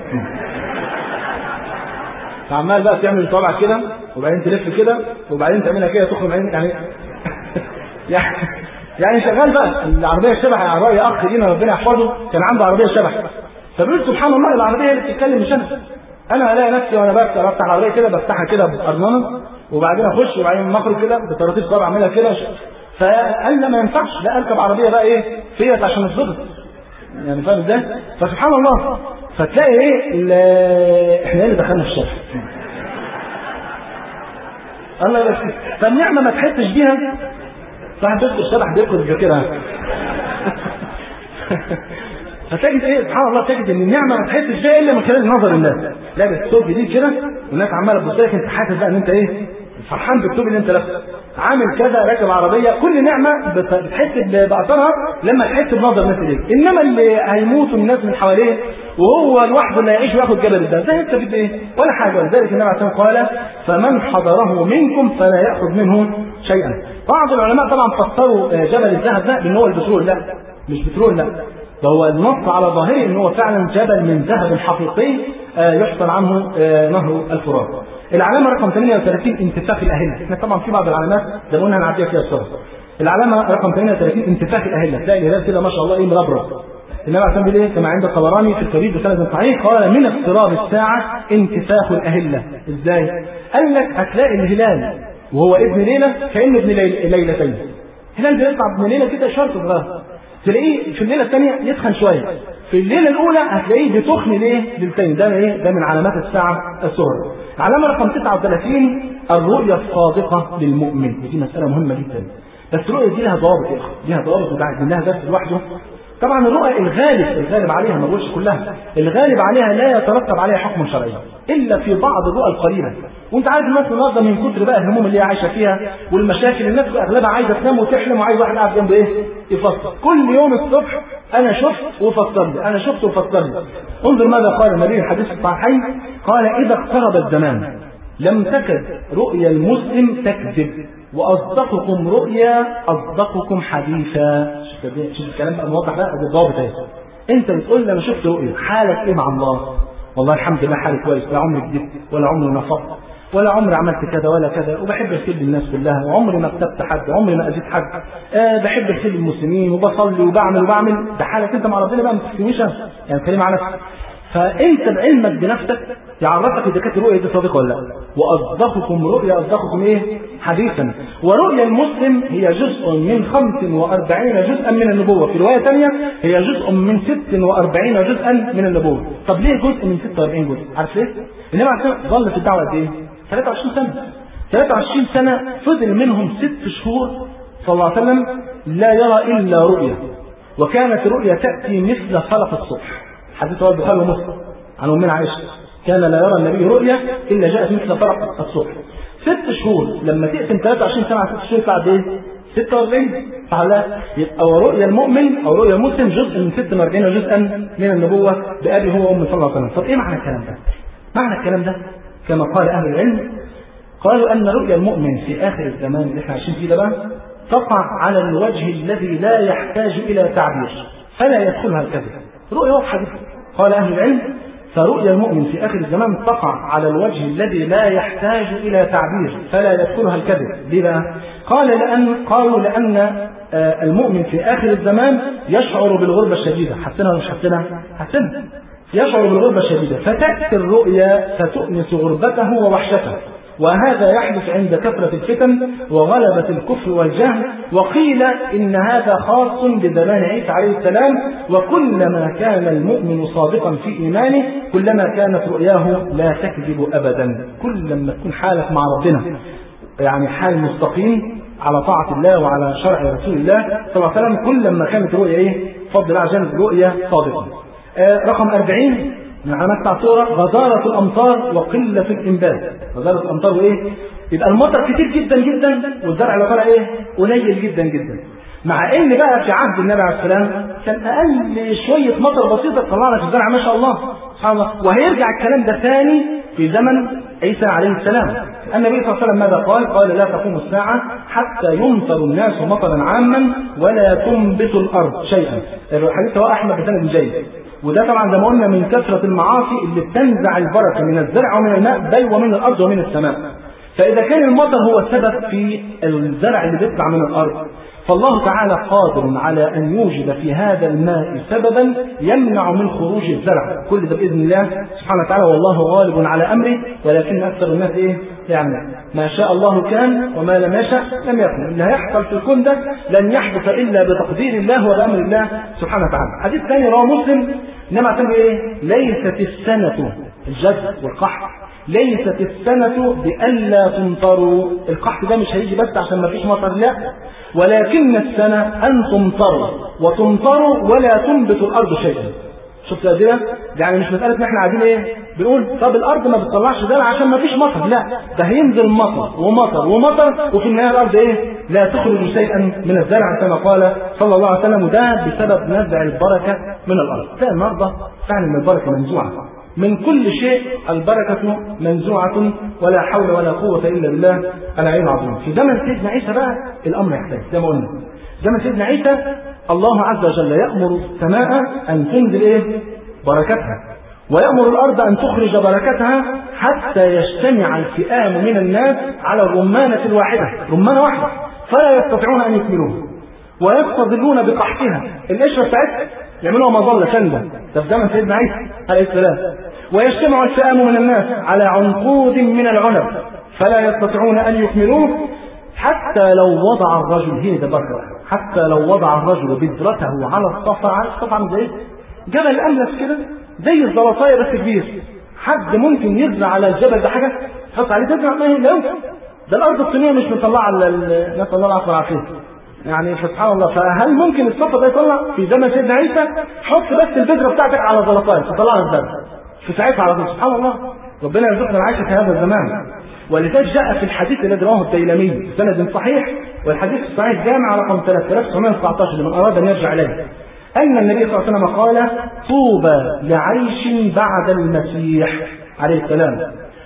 فعمال بقى تعمل صابعك كده وبعدين تلف كده وبعدين تعملها كده تخرج بعدين يعني يعني يعني شغال بقى العربيه الشبح العربيه اخ لينا ربنا يحفظه كان عنده عربيه شبح فبيقول سبحان الله العربيه اللي بتتكلم مش انا انا الاقي نفسي وانا بفتح بفتح العربيه كده بفتحها كده بارنانه وبعدين اخش وبعدين ما اخرج كده بطراطيف صابع اعملها كده فقال لا ما ينفعش لا اركب عربيه بقى ايه فيت عشان الضبط يعني فاهم ازاي؟ فسبحان الله فتلاقي ايه احنا ايه اللي دخلنا في الشرح الله يبارك فالنعمه ما تحسش بيها صاحب بيت الشبح بياكل كده فتجد ايه سبحان الله تجد ان النعمه ما تحسش بيها الا من خلال نظر الناس لابس ثوب جديد كده والناس عماله تبص لك انت حاسس بقى ان انت ايه فرحان بالثوب اللي انت لابسه عامل كذا راكب عربيه كل نعمه بتحس باثرها لما تحس بنظر الناس اليك انما اللي هيموتوا الناس من حواليه وهو لوحده اللي هيعيش وياخد جبل الدم ده انت في ايه ولا حاجه ولذلك النبي عليه قال فمن حضره منكم فلا ياخذ منه شيئا بعض العلماء طبعا فسروا جبل الذهب ده بان هو البترول لا مش بترول لا ده هو النص على ظاهره ان هو فعلا جبل من ذهب حقيقي يحصل عنه نهر الفرات العلامة رقم 38 انتفاخ الأهلة احنا طبعا في بعض العلامات ده قلنا هنعديها فيها الصورة العلامة رقم 38 انتفاخ الأهلة تلاقي الهلال كده ما شاء الله ايه مربرب النبي عليه الصلاه ايه كما عند الطبراني في الكبير بسند صحيح قال من اقتراب الساعة انتفاخ الأهلة ازاي؟ قال لك هتلاقي الهلال وهو ابن ليلة كأنه ابن ليل- ليلتين هلال بيطلع ابن ليلة كده شرط صغير تلاقيه في الليلة الثانية يتخن شوية في الليلة الأولى هتلاقيه بتخن ليه؟ للتاني ده ايه؟ ده من علامات الساعة الصغرى. علامة رقم 39 الرؤية الصادقة للمؤمن ودي مسألة مهمة جدا. بس الرؤية دي لها ضوابط يا أخي، لها ضوابط وبعد منها درس لوحده. طبعا الرؤى الغالب الغالب عليها ما بقولش كلها الغالب عليها لا يترتب عليها حكم شرعي الا في بعض الرؤى القليله وانت عارف الناس النهارده من كتر بقى الهموم اللي هي عايشه فيها والمشاكل الناس اغلبها عايزه تنام وتحلم وعايز واحد قاعد جنبه ايه يفسر كل يوم الصبح انا شفت وفسر لي انا شفت وفسر لي انظر ماذا قال النبي الحديث الصحيحين قال اذا اقترب الزمان لم تكد رؤيا المسلم تكذب واصدقكم رؤيا اصدقكم حديثا شوف الكلام بقى موضح بقى ادي الضوابط اهي انت بتقول لي انا شفت رؤيا حالك ايه مع الله والله الحمد لله حالي كويس لا عمري كذبت ولا عمري نفقت ولا عمري عملت كذا ولا كذا وبحب الخير للناس كلها وعمري ما اغتبت حد وعمري ما اذيت حد آه بحب الخير للمسلمين وبصلي وبعمل وبعمل ده حالك انت مع ربنا بقى ما تحكميش يعني كلمه على نفسك فانت بعلمك بنفسك يعرفك اذا كانت الرؤيه دي صادقه ولا لا واصدقكم رؤيا اصدقكم ايه حديثا ورؤيا المسلم هي جزء من 45 جزءا من النبوه في روايه ثانيه هي جزء من 46 جزءا من النبوه طب ليه جزء من 46 جزء عارف ليه النبي عليه الصلاه ظل في الدعوه قد ايه 23 سنه 23 سنه فضل منهم ست شهور صلى الله عليه وسلم لا يرى الا رؤيا وكانت الرؤيا تاتي مثل فلق الصبح حديث رواه البخاري ومسلم عن امنا عائشه كان لا يرى النبي رؤيا الا جاءت مثل فرق الصبح ست شهور لما تقسم 23 سنه على ست شهور يطلع قد ايه؟ 46 صح لا يبقى ورؤيا المؤمن او رؤيا المسلم جزء من 46 جزءا من النبوه بابي هو وامي صلى الله عليه وسلم طب ايه معنى الكلام ده؟ معنى الكلام ده كما قال اهل العلم قالوا ان رؤيا المؤمن في اخر الزمان اللي احنا عايشين فيه ده بقى تقع على الوجه الذي لا يحتاج الى تعبير فلا يدخلها الكذب رؤيا واضحه جدا قال اهل العلم فرؤيا المؤمن في اخر الزمان تقع على الوجه الذي لا يحتاج الى تعبير فلا يدخلها الكذب لذا قال لان قالوا لان آه، المؤمن في اخر الزمان يشعر بالغربه الشديده حسنها ولا مش حسنها؟ حسنها يشعر بالغربه الشديده فتاتي الرؤيا فتؤنس غربته ووحشته وهذا يحدث عند كثرة الفتن وغلبة الكفر والجهل وقيل إن هذا خاص بزمان عيسى عليه السلام وكلما كان المؤمن صادقا في إيمانه كلما كانت رؤياه لا تكذب أبدا كل ما تكون حالك مع ربنا يعني حال مستقيم على طاعة الله وعلى شرع رسول الله صلى الله عليه وسلم كل ما كانت رؤيا إيه فضل الله عشان رؤيا صادقة آه رقم 40 من علامات بتاع الصورة غزارة الأمطار وقلة الإنبات غزارة الأمطار وإيه؟ يبقى المطر كتير جدا جدا والزرع اللي طالع إيه؟ قليل جدا جدا مع ان بقى في عهد النبي عليه السلام كان اقل شويه مطر بسيطه تطلع لك الزرع ما شاء الله سبحان الله وهيرجع الكلام ده ثاني في زمن عيسى عليه السلام النبي صلى الله عليه وسلم ماذا قال؟ قال لا تقوم الساعة حتى يمطر الناس مطرا عاما ولا تنبت الأرض شيئا الحديث هو أحمد بن جيد وده طبعا زي ما قلنا من كثرة المعاصي اللي بتنزع البركة من الزرع ومن الماء بل ومن الأرض ومن السماء فإذا كان المطر هو السبب في الزرع اللي بيطلع من الأرض فالله تعالى قادر على أن يوجد في هذا الماء سببا يمنع من خروج الزرع كل ده بإذن الله سبحانه وتعالى والله غالب على أمره ولكن أكثر الناس إيه يعني ما شاء الله كان وما لم يشاء لم يكن اللي هيحصل في الكون ده لن يحدث إلا بتقدير الله وبأمر الله سبحانه وتعالى حديث ثاني رواه مسلم إنما تقول إيه ليست السنة الجد والقحط ليست السنة بألا تمطروا القحط ده مش هيجي بس عشان ما فيش مطر لا ولكن السنة أن تمطروا وتمطروا ولا تنبت الأرض شيئا شفت قد ايه؟ يعني مش مسألة إن إحنا قاعدين إيه؟ بنقول طب الأرض ما بتطلعش زرع عشان ما فيش مطر، لا ده هينزل مطر ومطر ومطر وفي النهاية الأرض إيه؟ لا تخرج شيئا من الزرع كما قال صلى الله عليه وسلم وده بسبب نزع البركة من الأرض. ده النهارده فعلا البركة منزوعة. من كل شيء البركة منزوعة ولا حول ولا قوة إلا بالله العلي العظيم. في زمن سيدنا عيسى بقى الأمر يحتاج زي ما قلنا. زمن سيدنا عيسى الله عز وجل يأمر السماء أن تنزل إيه؟ بركتها ويأمر الأرض أن تخرج بركتها حتى يجتمع الفئام من الناس على الرمانة الواحدة رمانة واحدة فلا يستطيعون أن يكملوها ويستظلون بقحطها القشرة بتاعتها يعملوها مظلة سندة ده في زمن سيدنا عيسى عليه السلام ويجتمع الفئام من الناس على عنقود من العنب فلا يستطيعون أن يكملوه حتى لو وضع الرجل هي ده بركة حتى لو وضع الرجل بذرته على الصفا على الصفا عامل زي جبل أملس كده زي الزلطاية بس كبير حد ممكن يزرع على الجبل ده حاجة تحط عليه تزرع ما هي لا يمكن ده الأرض الصينية مش مطلعة نسأل الله العفو والعافية يعني سبحان الله فهل ممكن الصفا ده يطلع في زمن سيدنا عيسى حط بس البذرة بتاعتك على زلطاية تطلعها الزرع في ساعتها على طول سبحان الله ربنا يرزقنا العيش في هذا الزمان ولذلك جاء في الحديث الذي رواه الديلمي بسند صحيح والحديث الصحيح جامع رقم 3919 لمن اراد ان يرجع اليه ان النبي صلى الله عليه وسلم قال طوبى لعيش بعد المسيح عليه السلام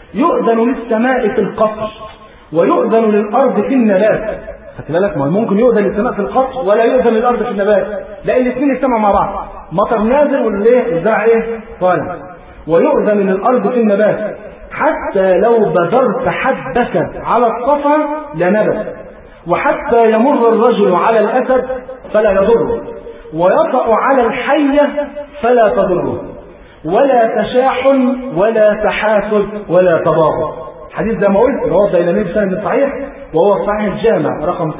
يؤذن للسماء في القصر ويؤذن للارض في النبات خدت بالك ما ممكن يؤذن للسماء في القصر ولا يؤذن للارض في النبات لا الاثنين يجتمعوا مع بعض مطر نازل والايه والزرع ايه طالع ويؤذن للارض في النبات حتى لو بذرت حبك على الصفا لنبت وحتى يمر الرجل على الأسد فلا يضره ويطأ على الحية فلا تضره ولا تشاحن ولا تحاسد ولا تباغض حديث زي ما قلت رواه الديلمي بسند صحيح وهو صحيح الجامع رقم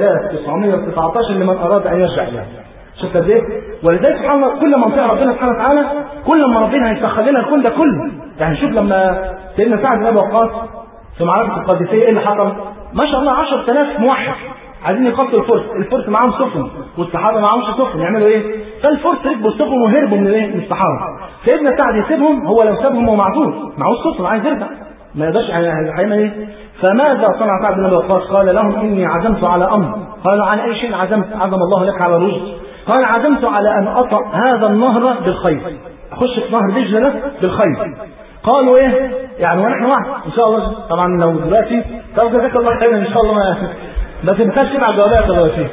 3919 لمن اراد ان يرجع اليه شفت قد ايه؟ ولذلك سبحان الله كل ما نطيع ربنا سبحانه وتعالى كل ما ربنا هيسخر لنا الكون ده كله يعني شوف لما سيدنا سعد بن ابي وقاص في معركه القادسيه ايه اللي حصل؟ ما شاء الله 10000 موحد عايزين يقتلوا الفرس، الفرس معاهم سفن والصحابه معاهمش سفن يعملوا ايه؟ فالفرس ركبوا السفن وهربوا من ايه؟ من الصحابه. سيدنا سعد يسيبهم هو لو سابهم هو معذور، معهوش سفن عايز يرجع. ما يقدرش هيعمل ايه؟ فماذا صنع سعد بن ابي وقاص؟ قال لهم اني عزمت على امر، قالوا على اي شيء عزمت؟ عزم الله لك على الرشد. قال عزمت على ان اطأ هذا النهر بالخير. اخش في نهر دجله ده بالخير. قالوا ايه؟ يعني ونحن معك ان شاء الله طبعا لو دلوقتي طب جزاك الله خيرا ان شاء الله ما بس ما كانش تبع جوابات دلوقتي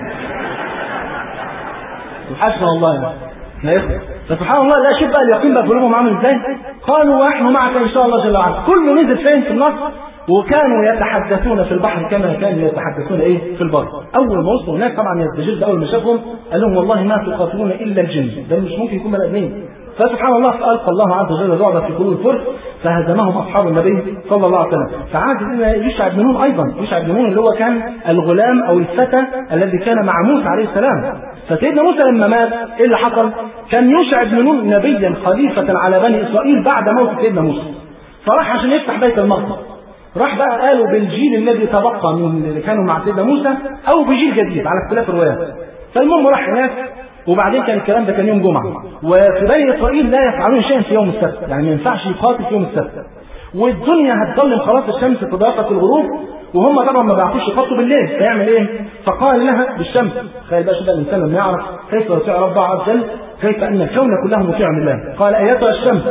الحسن والله يعني. فسبحان الله لا شوف بقى اليقين بقى قلوبهم عامل ازاي قالوا ونحن معك ان شاء الله جل وعلا كله نزل فين في النصر وكانوا يتحدثون في البحر كما كانوا يتحدثون ايه في البر اول ما وصلوا هناك طبعا يستجد اول ما شافهم قال لهم والله ما تقاتلون الا الجن ده مش ممكن يكون بني ادمين فسبحان الله فألقى الله عز وجل الرعب في قلوب الفرس فهزمهم أصحاب النبي صلى الله عليه وسلم فعاد إلى يشع بن نون أيضا يشع بن نون اللي هو كان الغلام أو الفتى الذي كان مع موسى عليه السلام فسيدنا موسى لما مات إيه اللي حصل؟ كان يشع بن نون نبيا خليفة على بني إسرائيل بعد موت سيدنا موسى فراح عشان يفتح بيت المقدس راح بقى قالوا بالجيل الذي تبقى من اللي كانوا مع سيدنا موسى أو بجيل جديد على اختلاف الروايات فالمهم راح هناك وبعدين كان الكلام ده كان يوم جمعة وفي بني إسرائيل لا يفعلون شيئا في يوم السبت يعني ما ينفعش يقاتل في يوم السبت والدنيا هتظلم خلاص الشمس تضافت الغروب وهم طبعا ما بيعرفوش يخطوا بالليل فيعمل ايه؟ فقال لها بالشمس تخيل بقى شوف الانسان لما يعرف كيف يطيع ربه عز وجل كيف ان الكون كله مطيع لله قال ايتها الشمس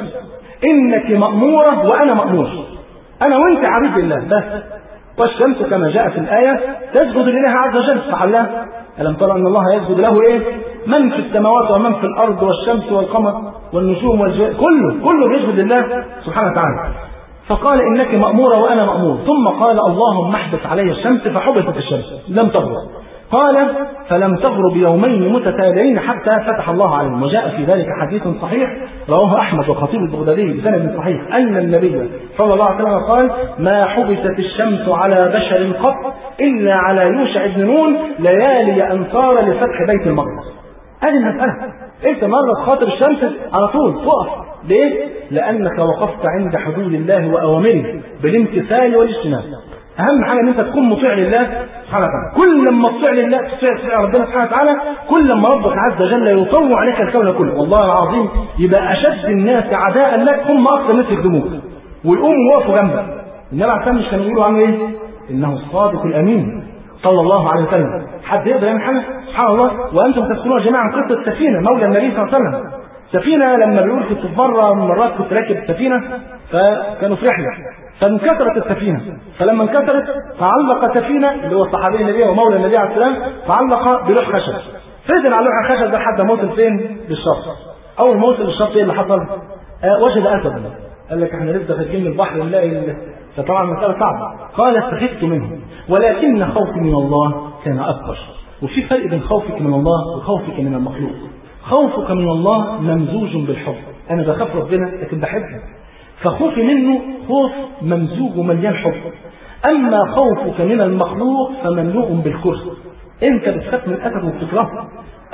انك ماموره وانا مامور انا وانت عبيد لله بس والشمس كما جاء في الآية تسجد لله عز وجل فحلها ألم ترى أن الله يسجد له إيه؟ من في السماوات ومن في الأرض والشمس والقمر والنجوم والجبال كله كله بيسجد لله سبحانه وتعالى فقال إنك مأمورة وأنا مأمور ثم قال اللهم احبس علي الشمس فحبست الشمس لم تغرب قال فلم تغرب يومين متتاليين حتى فتح الله عليهم وجاء في ذلك حديث صحيح رواه احمد وخطيب البغدادي بسند صحيح ان النبي صلى الله عليه وسلم قال ما حبست الشمس على بشر قط الا على يوشع بن نون ليالي انصار لفتح بيت المقدس هذه المساله انت مره تخاطب الشمس على طول تقف ليه؟ لانك وقفت عند حدود الله واوامره بالامتثال والاجتناب اهم حاجه ان انت تكون مطيع لله سبحانه وتعالى كل لما تطيع لله تطيع تطيع ربنا سبحانه وتعالى كل لما ربك عز وجل يطوع عليك الكون كله والله العظيم يبقى اشد الناس عداء لك هم اكثر ناس يخدموك ويقوموا يقفوا جنبك النبي عليه الصلاه مش كانوا يقولوا عنه ايه؟ انه الصادق الامين صلى الله عليه وسلم حد يقدر يعمل حاجه سبحان الله وانتم تذكرون جميعا قصه سفينه مولى النبي صلى الله عليه وسلم سفينه لما بيقول كنت في مره من المرات كنت راكب سفينه فكانوا في رحله فانكسرت السفينة فلما انكسرت تعلق سفينة اللي هو الصحابي النبي ومولى النبي عليه السلام تعلق بلوح خشب فضل على لوح الخشب ده لحد ما وصل فين؟ للشط أول ما وصل للشط إيه اللي حصل؟ آه وجد أسدا قال لك احنا لسه خارجين من البحر نلاقي فطبعا المسألة صعبة قال استخفت منه ولكن خوفي من الله كان أكبر وفي فرق بين خوفك من الله وخوفك من المخلوق خوفك من الله ممزوج بالحب أنا بخاف ربنا لكن بحبه فخوفي منه خوف ممزوج ومليان حب أما خوفك من المخلوق فمملوء بالكره أنت بتخاف من الأسد وبتكرهه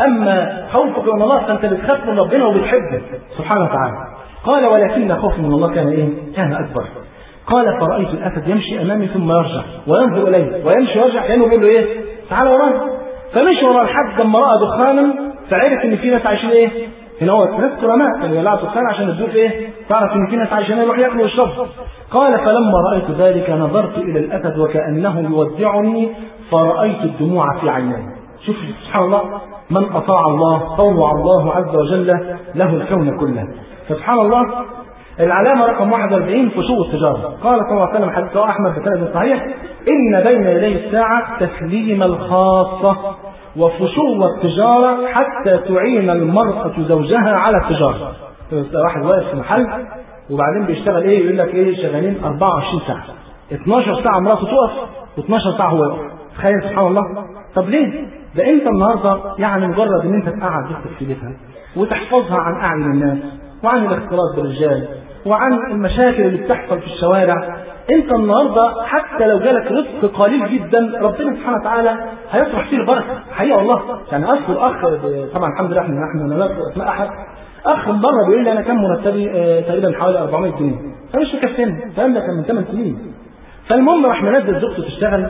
أما خوفك من الله فأنت بتخاف من ربنا وبتحبه سبحانه وتعالى قال ولكن خوفي من الله كان إيه؟ كان أكبر قال فرأيت الأسد يمشي أمامي ثم يرجع وينظر إلي ويمشي ويرجع كأنه بيقول له إيه؟ تعالى ورانا فمشي ورا لحد لما رأى دخانا فعرف إن في ناس عايشين إيه؟ هنا هو ناس كرماء كانوا يولعوا دخان عشان الضيوف ايه؟ تعرف ان في ناس عايشين يروح ياكلوا ويشربوا. قال فلما رايت ذلك نظرت الى الاسد وكانه يودعني فرايت الدموع في عيني. شوف سبحان الله من اطاع الله طوع الله عز وجل له الكون كله. فسبحان الله العلامة رقم 41 فشو التجارة قال صلى الله عليه وسلم حديث أحمد بسند صحيح إن بين يدي الساعة تسليم الخاصة وفشو التجارة حتى تعين المرأة زوجها على التجارة واحد واقف في محل وبعدين بيشتغل ايه يقول لك ايه شغالين 24 ساعة 12 ساعة مراته تقف و12 ساعة هو يقف تخيل سبحان الله طب ليه؟ ده انت النهارده يعني مجرد ان انت تقعد بنتك في بيتها وتحفظها عن اعين الناس وعن الاختلاط بالرجال وعن المشاكل اللي بتحصل في الشوارع انت النهارده حتى لو جالك رزق قليل جدا ربنا سبحانه وتعالى هيطرح فيه البركه حقيقه والله يعني اذكر اخ طبعا الحمد لله احنا نحن لا نذكر اسماء احد اخ من بره بيقول لي انا كان مرتبي آه تقريبا حوالي 400 جنيه فمش مكفيني الكلام ده كان من 8 سنين فالمهم راح منزل زوجته تشتغل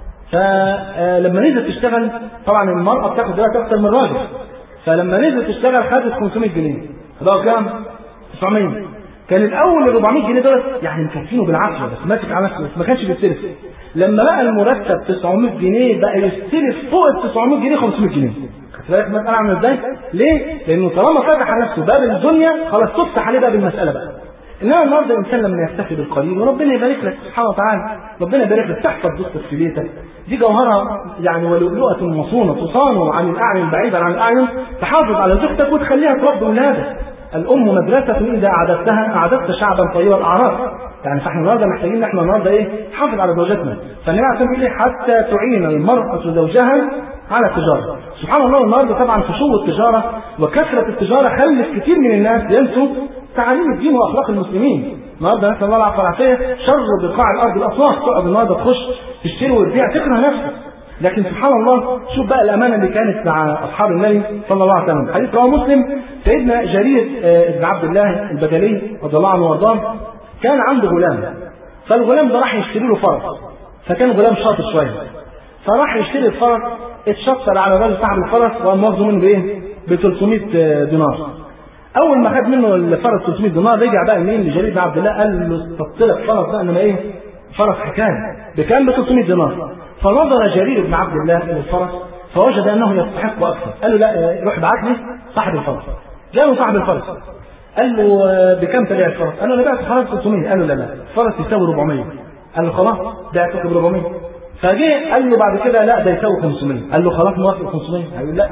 فلما نزلت تشتغل طبعا المراه بتاخد دلوقتي اكتر من الراجل فلما نزلت تشتغل خدت 500 جنيه بقى كام؟ 900 كان الاول ال 400 جنيه دول يعني مكفينه بالعافيه بس ماسك على نفسه بس ما كانش بيستلف لما بقى المرتب 900 جنيه بقى يستلف فوق ال 900 جنيه 500 جنيه خدت بالك المساله عامله ازاي؟ ليه؟ لانه طالما فتح على نفسه باب الدنيا خلاص تفتح عليه باب المساله بقى انما النهارده الانسان لما يكتفي بالقليل وربنا يبارك لك سبحانه وتعالى ربنا يبارك لك تحفظ زوجتك في بيتك دي جوهره يعني ولؤلؤه مصونه تصان عن الاعين بعيدا عن الاعين تحافظ على زوجتك وتخليها تربي اولادك الام مدرسه اذا اعددتها اعددت شعبا طيب الاعراف يعني فاحنا النهارده محتاجين احنا النهارده ايه نحافظ على زوجاتنا فالنبي عليه الصلاه والسلام حتى تعين المراه زوجها على التجاره سبحان الله النهارده طبعا فشو التجاره وكثره التجاره خلت كثير من الناس ينسوا تعاليم الدين واخلاق المسلمين النهارده نسال الله العفو والعافيه شر بقاع الارض الاسواق تقعد النهارده تخش تشتري وتبيع تكره نفسك لكن سبحان الله شوف بقى الامانه اللي كانت مع اصحاب النبي صلى الله عليه وسلم حديث رواه مسلم سيدنا جرير بن عبد الله البجلي رضي الله عنه وارضاه كان عنده غلام فالغلام ده راح يشتري له فرس فكان غلام شاطر شويه فراح يشتري الفرس اتشطر على بال صاحب الفرس وقام واخده منه بايه؟ ب 300 دينار اول ما خد منه الفرس 300 دينار رجع بقى مين لجرير بن عبد الله قال له استطلع فرس بقى انما ايه؟ فرس حكايه بكام ب 300 دينار فنظر جرير بن عبد الله الى الفرس فوجد انه يستحق اكثر قال له لا روح ابعت لي صاحب الفرس جاء صاحب الفرس قال له بكم تبيع الفرس؟ قال له انا بعت خلاص 300 قال له لا لا الفرس يساوي 400 قال له خلاص بعتك ب 400 فجه قال له بعد كده لا ده يساوي 500 قال له خلاص موافق 500 قال له لا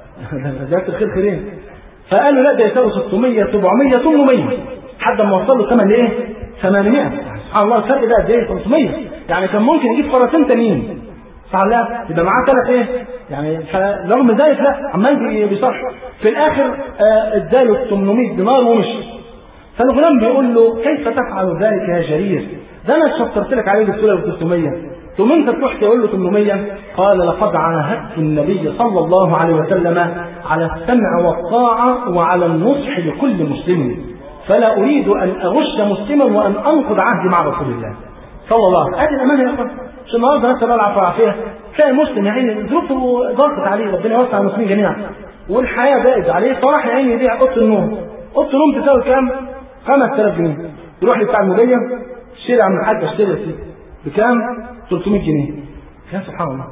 ده الخير خيرين فقال له لا ده يساوي 600 700 800 لحد ما وصل له ثمن ايه؟ 800 سبحان الله الفرق ده قد ايه 500 يعني كان ممكن يجيب فرسين تانيين صح لا يبقى معاه ثلاث ايه يعني فرغم ذلك لا عمال بيصرح في الاخر اداله 800 دينار ومشي فالغلام بيقول له كيف تفعل ذلك يا جرير ده انا شطرت لك عليه جبت له 300 ثم انت تروح تقول له 800 قال لقد عاهدت النبي صلى الله عليه وسلم على السمع والطاعه وعلى النصح لكل مسلم فلا اريد ان اغش مسلما وان انقض عهدي مع رسول الله صلى الله عليه وسلم ادي الامانه يا اخوان مش النهارده نسال الله العفو والعافيه تلاقي مسلم يا عيني ظروفه ضاقت عليه ربنا يوسع المسلمين جميعا والحياه بائد عليه فراح يا عيني يبيع اوضه النوم اوضه النوم تساوي كام؟ 5000 جنيه يروح لبتاع المبين اشتري عم الحاج اشتري يا سيدي بكام؟ 300 جنيه يا سبحان الله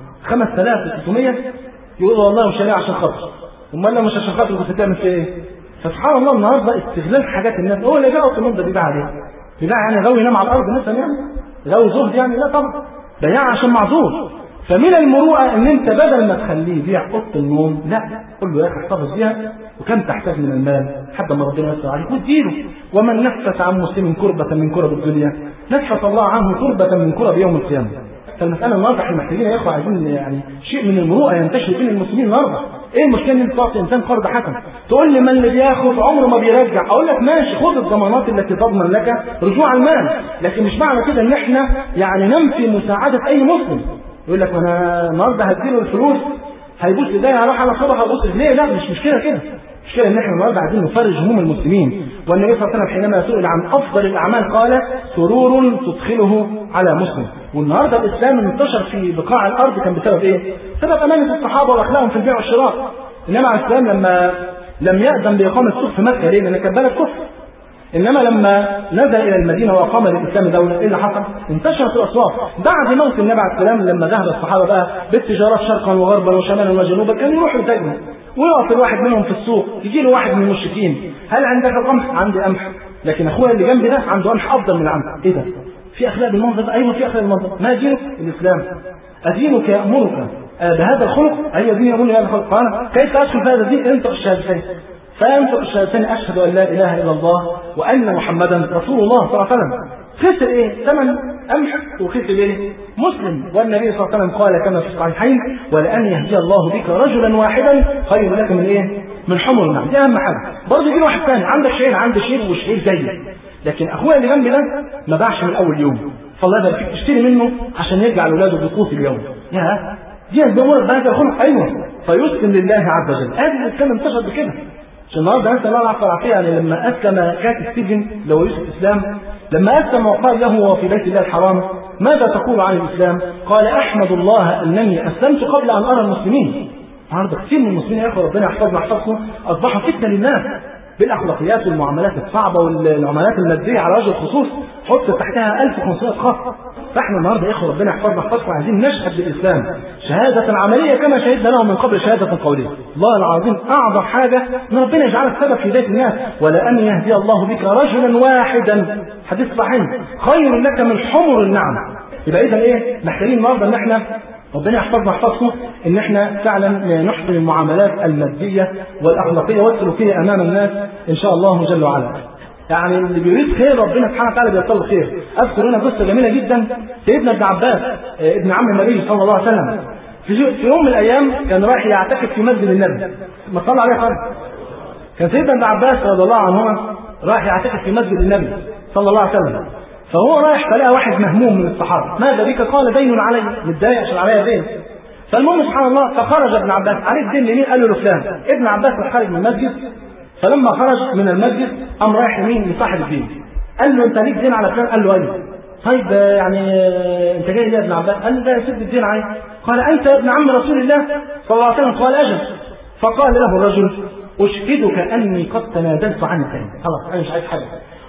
5300 يقول والله مش عشان خاطر امال لو مش عشان خاطر كنت تعمل في ايه؟ فسبحان الله النهارده استغلال حاجات الناس هو اللي جاء اوضه النوم ده بيبيع عليه بيبيع يعني غاوي ينام على الارض مثلا يعني غاوي زهد يعني لا طبعا ده يعني عشان معذور فمن المروءه ان انت بدل ما تخليه يبيع اوضه النوم لا قول له يا اخي احتفظ بيها وكم تحتاج من المال حتى ما ربنا يسر عليك واديله ومن نفس عن مسلم كربة من كرب الدنيا نفس الله عنه كربة من كرب يوم القيامة فالمسألة النهارده احنا محتاجين يا اخوة عايزين يعني شيء من المروءة ينتشر بين المسلمين النهارده ايه المشكلة ان انت تعطي انسان قرض حسن تقول لي من اللي بياخد عمره ما بيرجع اقول لك ماشي خد الضمانات التي تضمن لك رجوع المال لكن مش معنى كده ان احنا يعني ننفي مساعدة اي مسلم يقول لك انا النهارده هديله الفلوس هيبوس ايديا هروح على صبح هبوس رجليه لا مش مشكله كده المشكله ان احنا النهارده عايزين نفرج هموم المسلمين والنبي صلى الله عليه وسلم حينما سئل عن افضل الاعمال قال سرور تدخله على مسلم والنهارده الاسلام انتشر في بقاع الارض كان بسبب ايه؟ بسبب امانه الصحابه واخلاقهم في البيع والشراء انما عليه السلام لما لم يأذن بإقامة السوق في مكة ليه؟ لأن كانت بلد كفر انما لما نزل الى المدينه واقام للاسلام دوله ايه اللي حصل؟ انتشرت الاسواق بعد موت النبي عليه السلام لما ذهب الصحابه بقى بالتجارات شرقا وغربا وشمالا وجنوبا كانوا يروحوا يتاجروا ويقف الواحد منهم في السوق يجي له واحد من المشركين هل عندك قمح؟ عندي قمح لكن اخويا اللي جنبي ده عنده قمح افضل من عندك ايه ده؟ في اخلاق بالمنظر ده ايوه في اخلاق بالمنظر ما دينك؟ الاسلام ادينك يامرك بهذا الخلق ايوه دين يامرني بهذا الخلق قال كيف ادخل في هذا الدين؟ انطق الشهادتين فينطق الشهادتين اشهد ان لا اله الا الله وان محمدا رسول الله صلى الله عليه وسلم خسر ايه؟ ثمن قمح وخسر ايه؟ مسلم والنبي صلى الله عليه وسلم قال كما في الصحيحين ولان يهدي الله بك رجلا واحدا خير لك من ايه؟ من حمر النعم دي اهم حاجه برضه يجي واحد ثاني عندك شعير عندي شعير وشعير زيك لكن اخويا اللي جنبي ده ما باعش من اول يوم فالله يبارك فيك تشتري منه عشان يرجع لاولاده بقوت اليوم يا دي الدور بهذا الخلق ايوه فيسلم لله عز وجل ادي الاسلام انتشر بكده عشان النهارده نسال الله العفو والعافيه يعني لما اسلم كاتب السجن لو يوسف الاسلام لما اسلم وقال له وهو في بيت الله الحرام ماذا تقول عن الاسلام؟ قال احمد الله انني اسلمت قبل ان ارى المسلمين. النهارده كثير من المسلمين يا اخوه ربنا يحفظنا ويحفظكم اصبحوا فتنه للناس بالاخلاقيات والمعاملات الصعبه والعملات الماديه على وجه الخصوص حط تحتها 1500 خط فاحنا النهارده يا اخوه ربنا يحفظنا ويحفظكم عايزين نشهد بالاسلام شهاده عمليه كما شهدنا له من قبل شهاده قوليه الله العظيم اعظم حاجه ان ربنا يجعلك سبب في هدايه الناس ولان يهدي الله بك رجلا واحدا حديث صحيح خير لك من حمر النعم يبقى اذا ايه محتاجين النهارده ان احنا ربنا يحفظنا ويحفظكم ان احنا فعلا نحسن المعاملات الماديه والاخلاقيه والسلوكيه امام الناس ان شاء الله جل وعلا. يعني اللي بيريد خير ربنا سبحانه وتعالى بيطلب خير. اذكر هنا قصه جميله جدا سيدنا ابن عباس ابن عم النبي صلى الله عليه وسلم في يوم من الايام كان رايح يعتكف في مسجد النبي. ما صلى عليه خالص. كان سيدنا ابن عباس رضي الله عنهما رايح يعتكف في مسجد النبي صلى الله عليه وسلم. فهو رايح فلقى واحد مهموم من الصحابه ماذا بك قال دين علي متضايق عشان عليا دين فالمهم سبحان الله فخرج ابن عباس عليه الدين لمين قال له لفلان ابن عباس راح خارج من المسجد فلما خرج من المسجد قام رايح لمين لصاحب الدين قال له انت ليك دين على فلان قال له ايوه طيب يعني انت جاي ليه يا ابن عباس قال له ده سد الدين علي قال انت يا ابن عم رسول الله صلى الله عليه وسلم قال اجل فقال له الرجل اشهدك اني قد تنازلت عنك خلاص انا مش عايز حاجه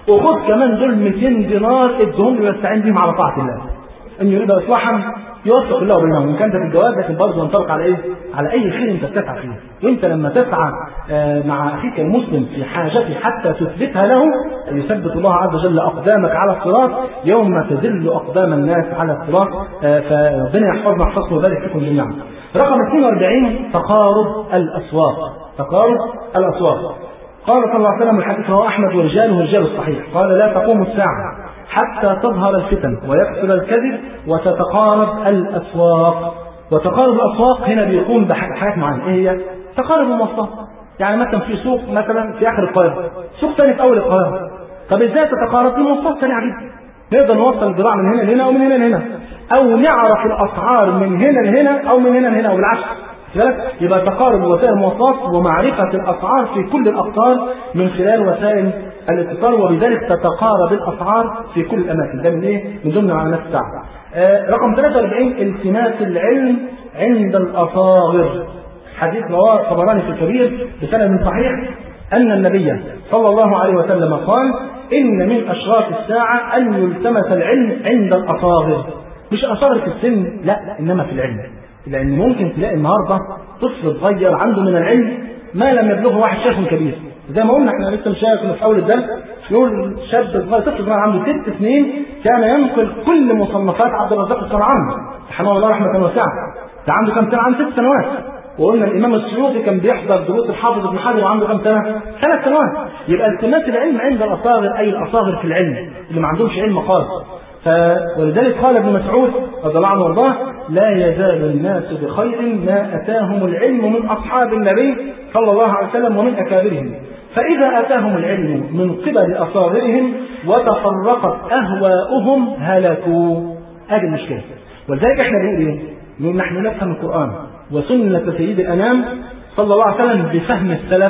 وخد كمان دول 200 دينار ادهم لي واستعين بيهم على طاعه الله ان يريد اصلاحا يوفق الله بينهم ان كان ده في الجواز لكن برضه ينطبق على ايه؟ على اي خير انت بتسعى فيه وانت لما تسعى آه، مع اخيك المسلم في حاجته حتى تثبتها له يثبت الله عز وجل اقدامك على الصراط يوم تذل اقدام الناس على الصراط آه، فربنا يحفظنا ويحفظكم ويبارك فيكم جميعا. رقم 42 تقارب الاسواق تقارب الاسواق قال صلى الله عليه وسلم الحديث رواه احمد ورجاله رجال الصحيح قال لا تقوم الساعه حتى تظهر الفتن ويكثر الكذب وتتقارب الاسواق وتقارب الاسواق هنا بيقوم بحاجات معينه ايه هي؟ تقارب المواصلات يعني مثلا في سوق مثلا في اخر القاهره سوق ثاني في اول القاهره طب ازاي تتقارب دي مواصلات سريعه جدا نقدر نوصل البضاعه من هنا لهنا او من هنا لهنا او نعرف الاسعار من هنا لهنا او من هنا لهنا او بالعكس بالك يبقى تقارب وسائل المواصلات ومعرفة الأسعار في كل الأقطار من خلال وسائل الاتصال وبذلك تتقارب الأسعار في كل الأماكن ده من إيه؟ من ضمن علامات الساعة. آه رقم 43 التماس العلم عند الأصاغر. حديث رواه الطبراني في الكبير بسند صحيح أن النبي صلى الله عليه وسلم قال إن من أشراط الساعة أن يلتمس العلم عند الأصاغر. مش أصاغر في السن لا إنما في العلم. لأن ممكن تلاقي النهارده طفل صغير عنده من العلم ما لم يبلغه واحد شيخ كبير زي ما قلنا احنا لسه مش كنا في اول الدرس يقول شاب صغير طفل صغير عنده ست سنين كان ينقل كل مصنفات عبد الرزاق الصنعاني رحمه الله رحمه واسعه ده عنده كم سنه؟ عنده ست سنوات وقلنا الامام السيوطي كان بيحضر دروس الحافظ ابن حجر وعنده كم سنه؟ ثلاث سنوات يبقى التماس العلم عند الاصاغر اي الاصاغر في العلم اللي ما عندهمش علم خالص ف... ولذلك قال ابن مسعود رضي الله عنه وارضاه لا يزال الناس بخير ما اتاهم العلم من اصحاب النبي صلى الله عليه وسلم ومن اكابرهم فاذا اتاهم العلم من قبل اصاغرهم وتفرقت اهواؤهم هلكوا هذه المشكله ولذلك احنا بنقول ايه؟ نقول نحن نفهم القران وسنه سيد الانام صلى الله عليه وسلم بفهم السلف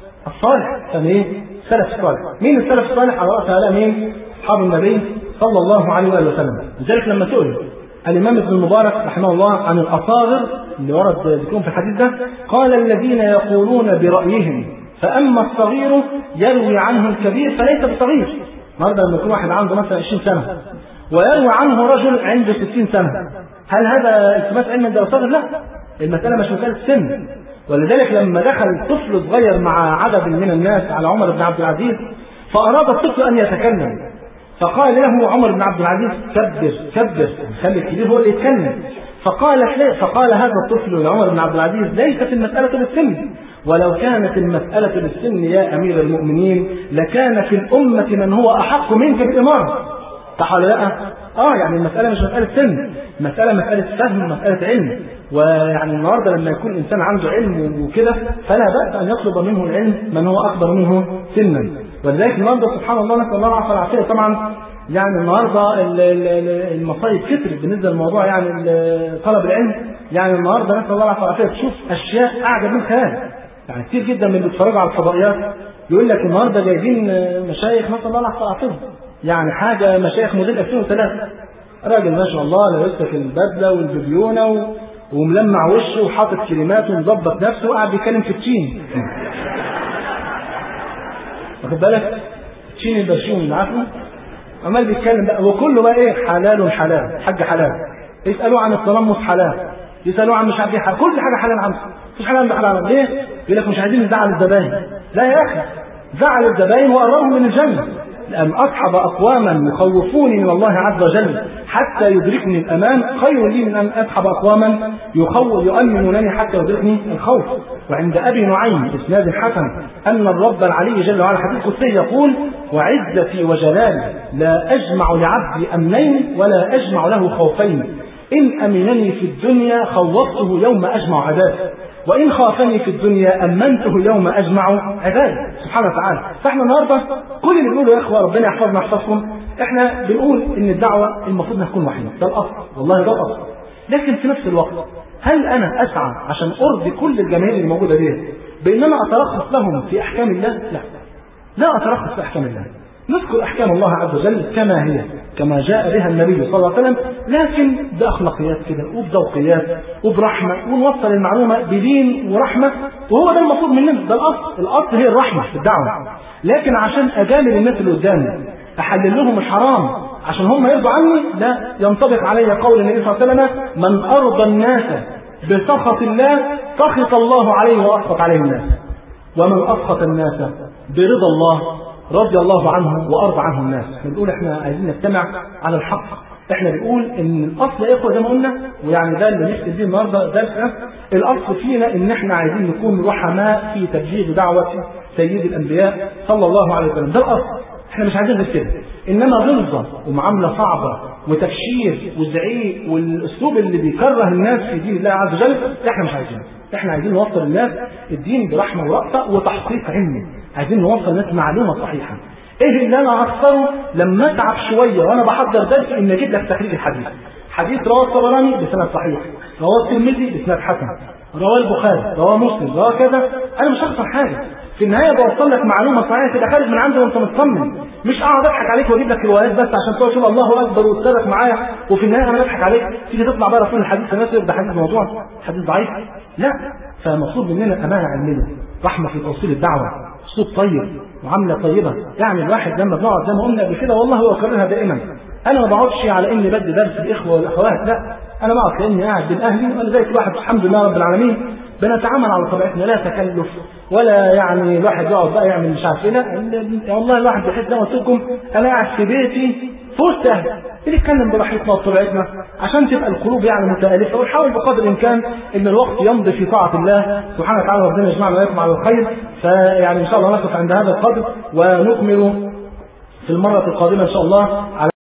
الصالح فهم ايه؟ السلف الصالح مين السلف الصالح على راس هؤلاء مين؟ اصحاب النبي صلى الله عليه واله وسلم لذلك لما سئل الامام ابن المبارك رحمه الله عن الاصاغر اللي ورد ذكرهم في الحديث ده قال الذين يقولون برايهم فاما الصغير يروي عنه الكبير فليس بصغير النهارده لما يكون واحد عنده مثلا 20 سنه ويروي عنه رجل عنده 60 سنه هل هذا التماس علم ده صغير؟ لا المساله مش مساله سن ولذلك لما دخل طفل صغير مع عدد من الناس على عمر بن عبد العزيز فاراد الطفل ان يتكلم فقال له عمر بن عبد العزيز كبر كبر خلي الكبير هو اللي يتكلم فقال فقال هذا الطفل لعمر بن عبد العزيز ليست المسألة بالسن ولو كانت المسألة بالسن يا أمير المؤمنين لكان في الأمة من هو أحق منك بالإمارة صح ولا لا؟ اه يعني المسألة مش مسألة سن، مسألة مسألة فهم مسألة علم، ويعني النهارده لما يكون الإنسان عنده علم وكده فلا بأس أن يطلب منه العلم من هو أكبر منه سنا، ولذلك النهارده سبحان الله نسأل الله العافية والعافية طبعا يعني النهارده المصايب كترت بالنسبة للموضوع يعني طلب العلم، يعني النهارده نسأل الله العافية والعافية تشوف أشياء أعجب من الخيال، يعني كتير جدا من اللي بيتفرجوا على الفضائيات يقول لك النهارده جايبين مشايخ نسأل الله العافية والعافية يعني حاجة مشايخ موديل 2003 راجل ما شاء الله لابس لك البدلة والبيبيونة و... وملمع وشه وحاطط كلمات ومظبط نفسه وقاعد بيتكلم في التين واخد بالك تشين البرشوم عارفه عمال بيتكلم بقى وكله بقى ايه حلال حلال حاج حلال يسالوه عن التلمس حلال يسالوه عن مش عارف ايه كل حاجه حلال عنده مفيش حاجه عنده حلال ليه؟ يقول لك مش عايزين نزعل الزباين لا يا اخي زعل الزباين وقربهم من الجنه لأن أصحب أقواما يخوفوني من الله عز وجل حتى يدركني الأمان خير لي من أن أصحب أقواما يخوف يؤمنونني حتى يدركني الخوف وعند أبي نعيم إسناد حسن أن الرب العلي جل وعلا حديث قدسي يقول وعزتي وجلالي لا أجمع لعبدي أمنين ولا أجمع له خوفين إن أمنني في الدنيا خوفته يوم أجمع عذابه وإن خافني في الدنيا أمنته يوم أجمع عبادي سبحانه وتعالى فإحنا النهاردة كل اللي بنقوله يا إخوة ربنا يحفظنا يحفظكم إحنا بنقول إن الدعوة المفروض إنها تكون وحيدة ده الأصل والله ده الأصل لكن في نفس الوقت هل أنا أسعى عشان أرضي كل الجماهير اللي موجودة دي بإن أنا أترخص لهم في أحكام الله؟ لا لا أترخص في أحكام الله نذكر أحكام الله عز وجل كما هي كما جاء بها النبي صلى الله عليه وسلم لكن بأخلاقيات كده وبذوقيات وبرحمة ونوصل المعلومة بدين ورحمة وهو ده المطلوب مننا ده الأصل الأصل هي الرحمة في الدعوة لكن عشان أجامل الناس اللي قدامي أحلل لهم الحرام عشان هم يرضوا عني لا ينطبق علي قول النبي صلى الله عليه وسلم من أرضى الناس بسخط الله سخط الله عليه وأسخط عليه الناس ومن أسخط الناس برضا الله رضي الله عنه وأرضى عنه الناس بنقول احنا عايزين نجتمع على الحق احنا بنقول ان الاصل يا اخوه زي ما قلنا ويعني ده اللي نحكي فيه النهارده درس الاصل فينا ان احنا عايزين نكون رحماء في تبليغ دعوه سيد الانبياء صلى الله عليه وسلم ده الاصل احنا مش عايزين غير كده انما غلظه ومعامله صعبه وتبشير وزعيق والاسلوب اللي بيكره الناس في دين الله عز وجل احنا مش عايزينه احنا عايزين نوصل الناس الدين برحمه ورأفه وتحقيق علمي عايزين نوصل الناس معلومه صحيحه ايه اللي انا اخسره لما اتعب شويه وانا بحضر درس ان اجيب لك تخريج الحديث حديث رواه الطبراني بسند صحيح رواه الترمذي بسند حسن رواه البخاري رواه مسلم رواه كذا انا مش هخسر حاجه في النهايه بوصل لك معلومه صحيحه تبقى خارج من عندي وانت مطمن مش اقعد اضحك عليك واجيب لك روايات بس عشان تقول تقول الله اكبر وتسابق معايا وفي النهايه انا بضحك عليك تيجي تطلع بقى رسول الحديث تناسب ده حديث موضوع حديث ضعيف لا فمطلوب مننا امانه علميه رحمه في توصيل الدعوه اسلوب طيب معامله طيبه يعني الواحد لما بنقعد زي ما قلنا قبل كده والله هو كررها دائما انا ما بقعدش على اني بدي درس الاخوه والاخوات لا انا بقعد كاني قاعد بين اهلي وانا زي كل واحد الحمد لله رب العالمين بنتعامل على طبيعتنا لا تكلف ولا يعني الواحد يقعد بقى يعمل مش عارف ايه لا والله الواحد بيحس زي ما قلت لكم انا قاعد في بيتي في وسط اهلي بنتكلم براحتنا وبطبيعتنا عشان تبقى القلوب يعني متالفه ونحاول بقدر الامكان ان الوقت يمضي في طاعه الله سبحانه وتعالى ربنا يجمعنا واياكم على الخير فيعني ان شاء الله نقف عند هذا القدر ونكمل في المره القادمه ان شاء الله على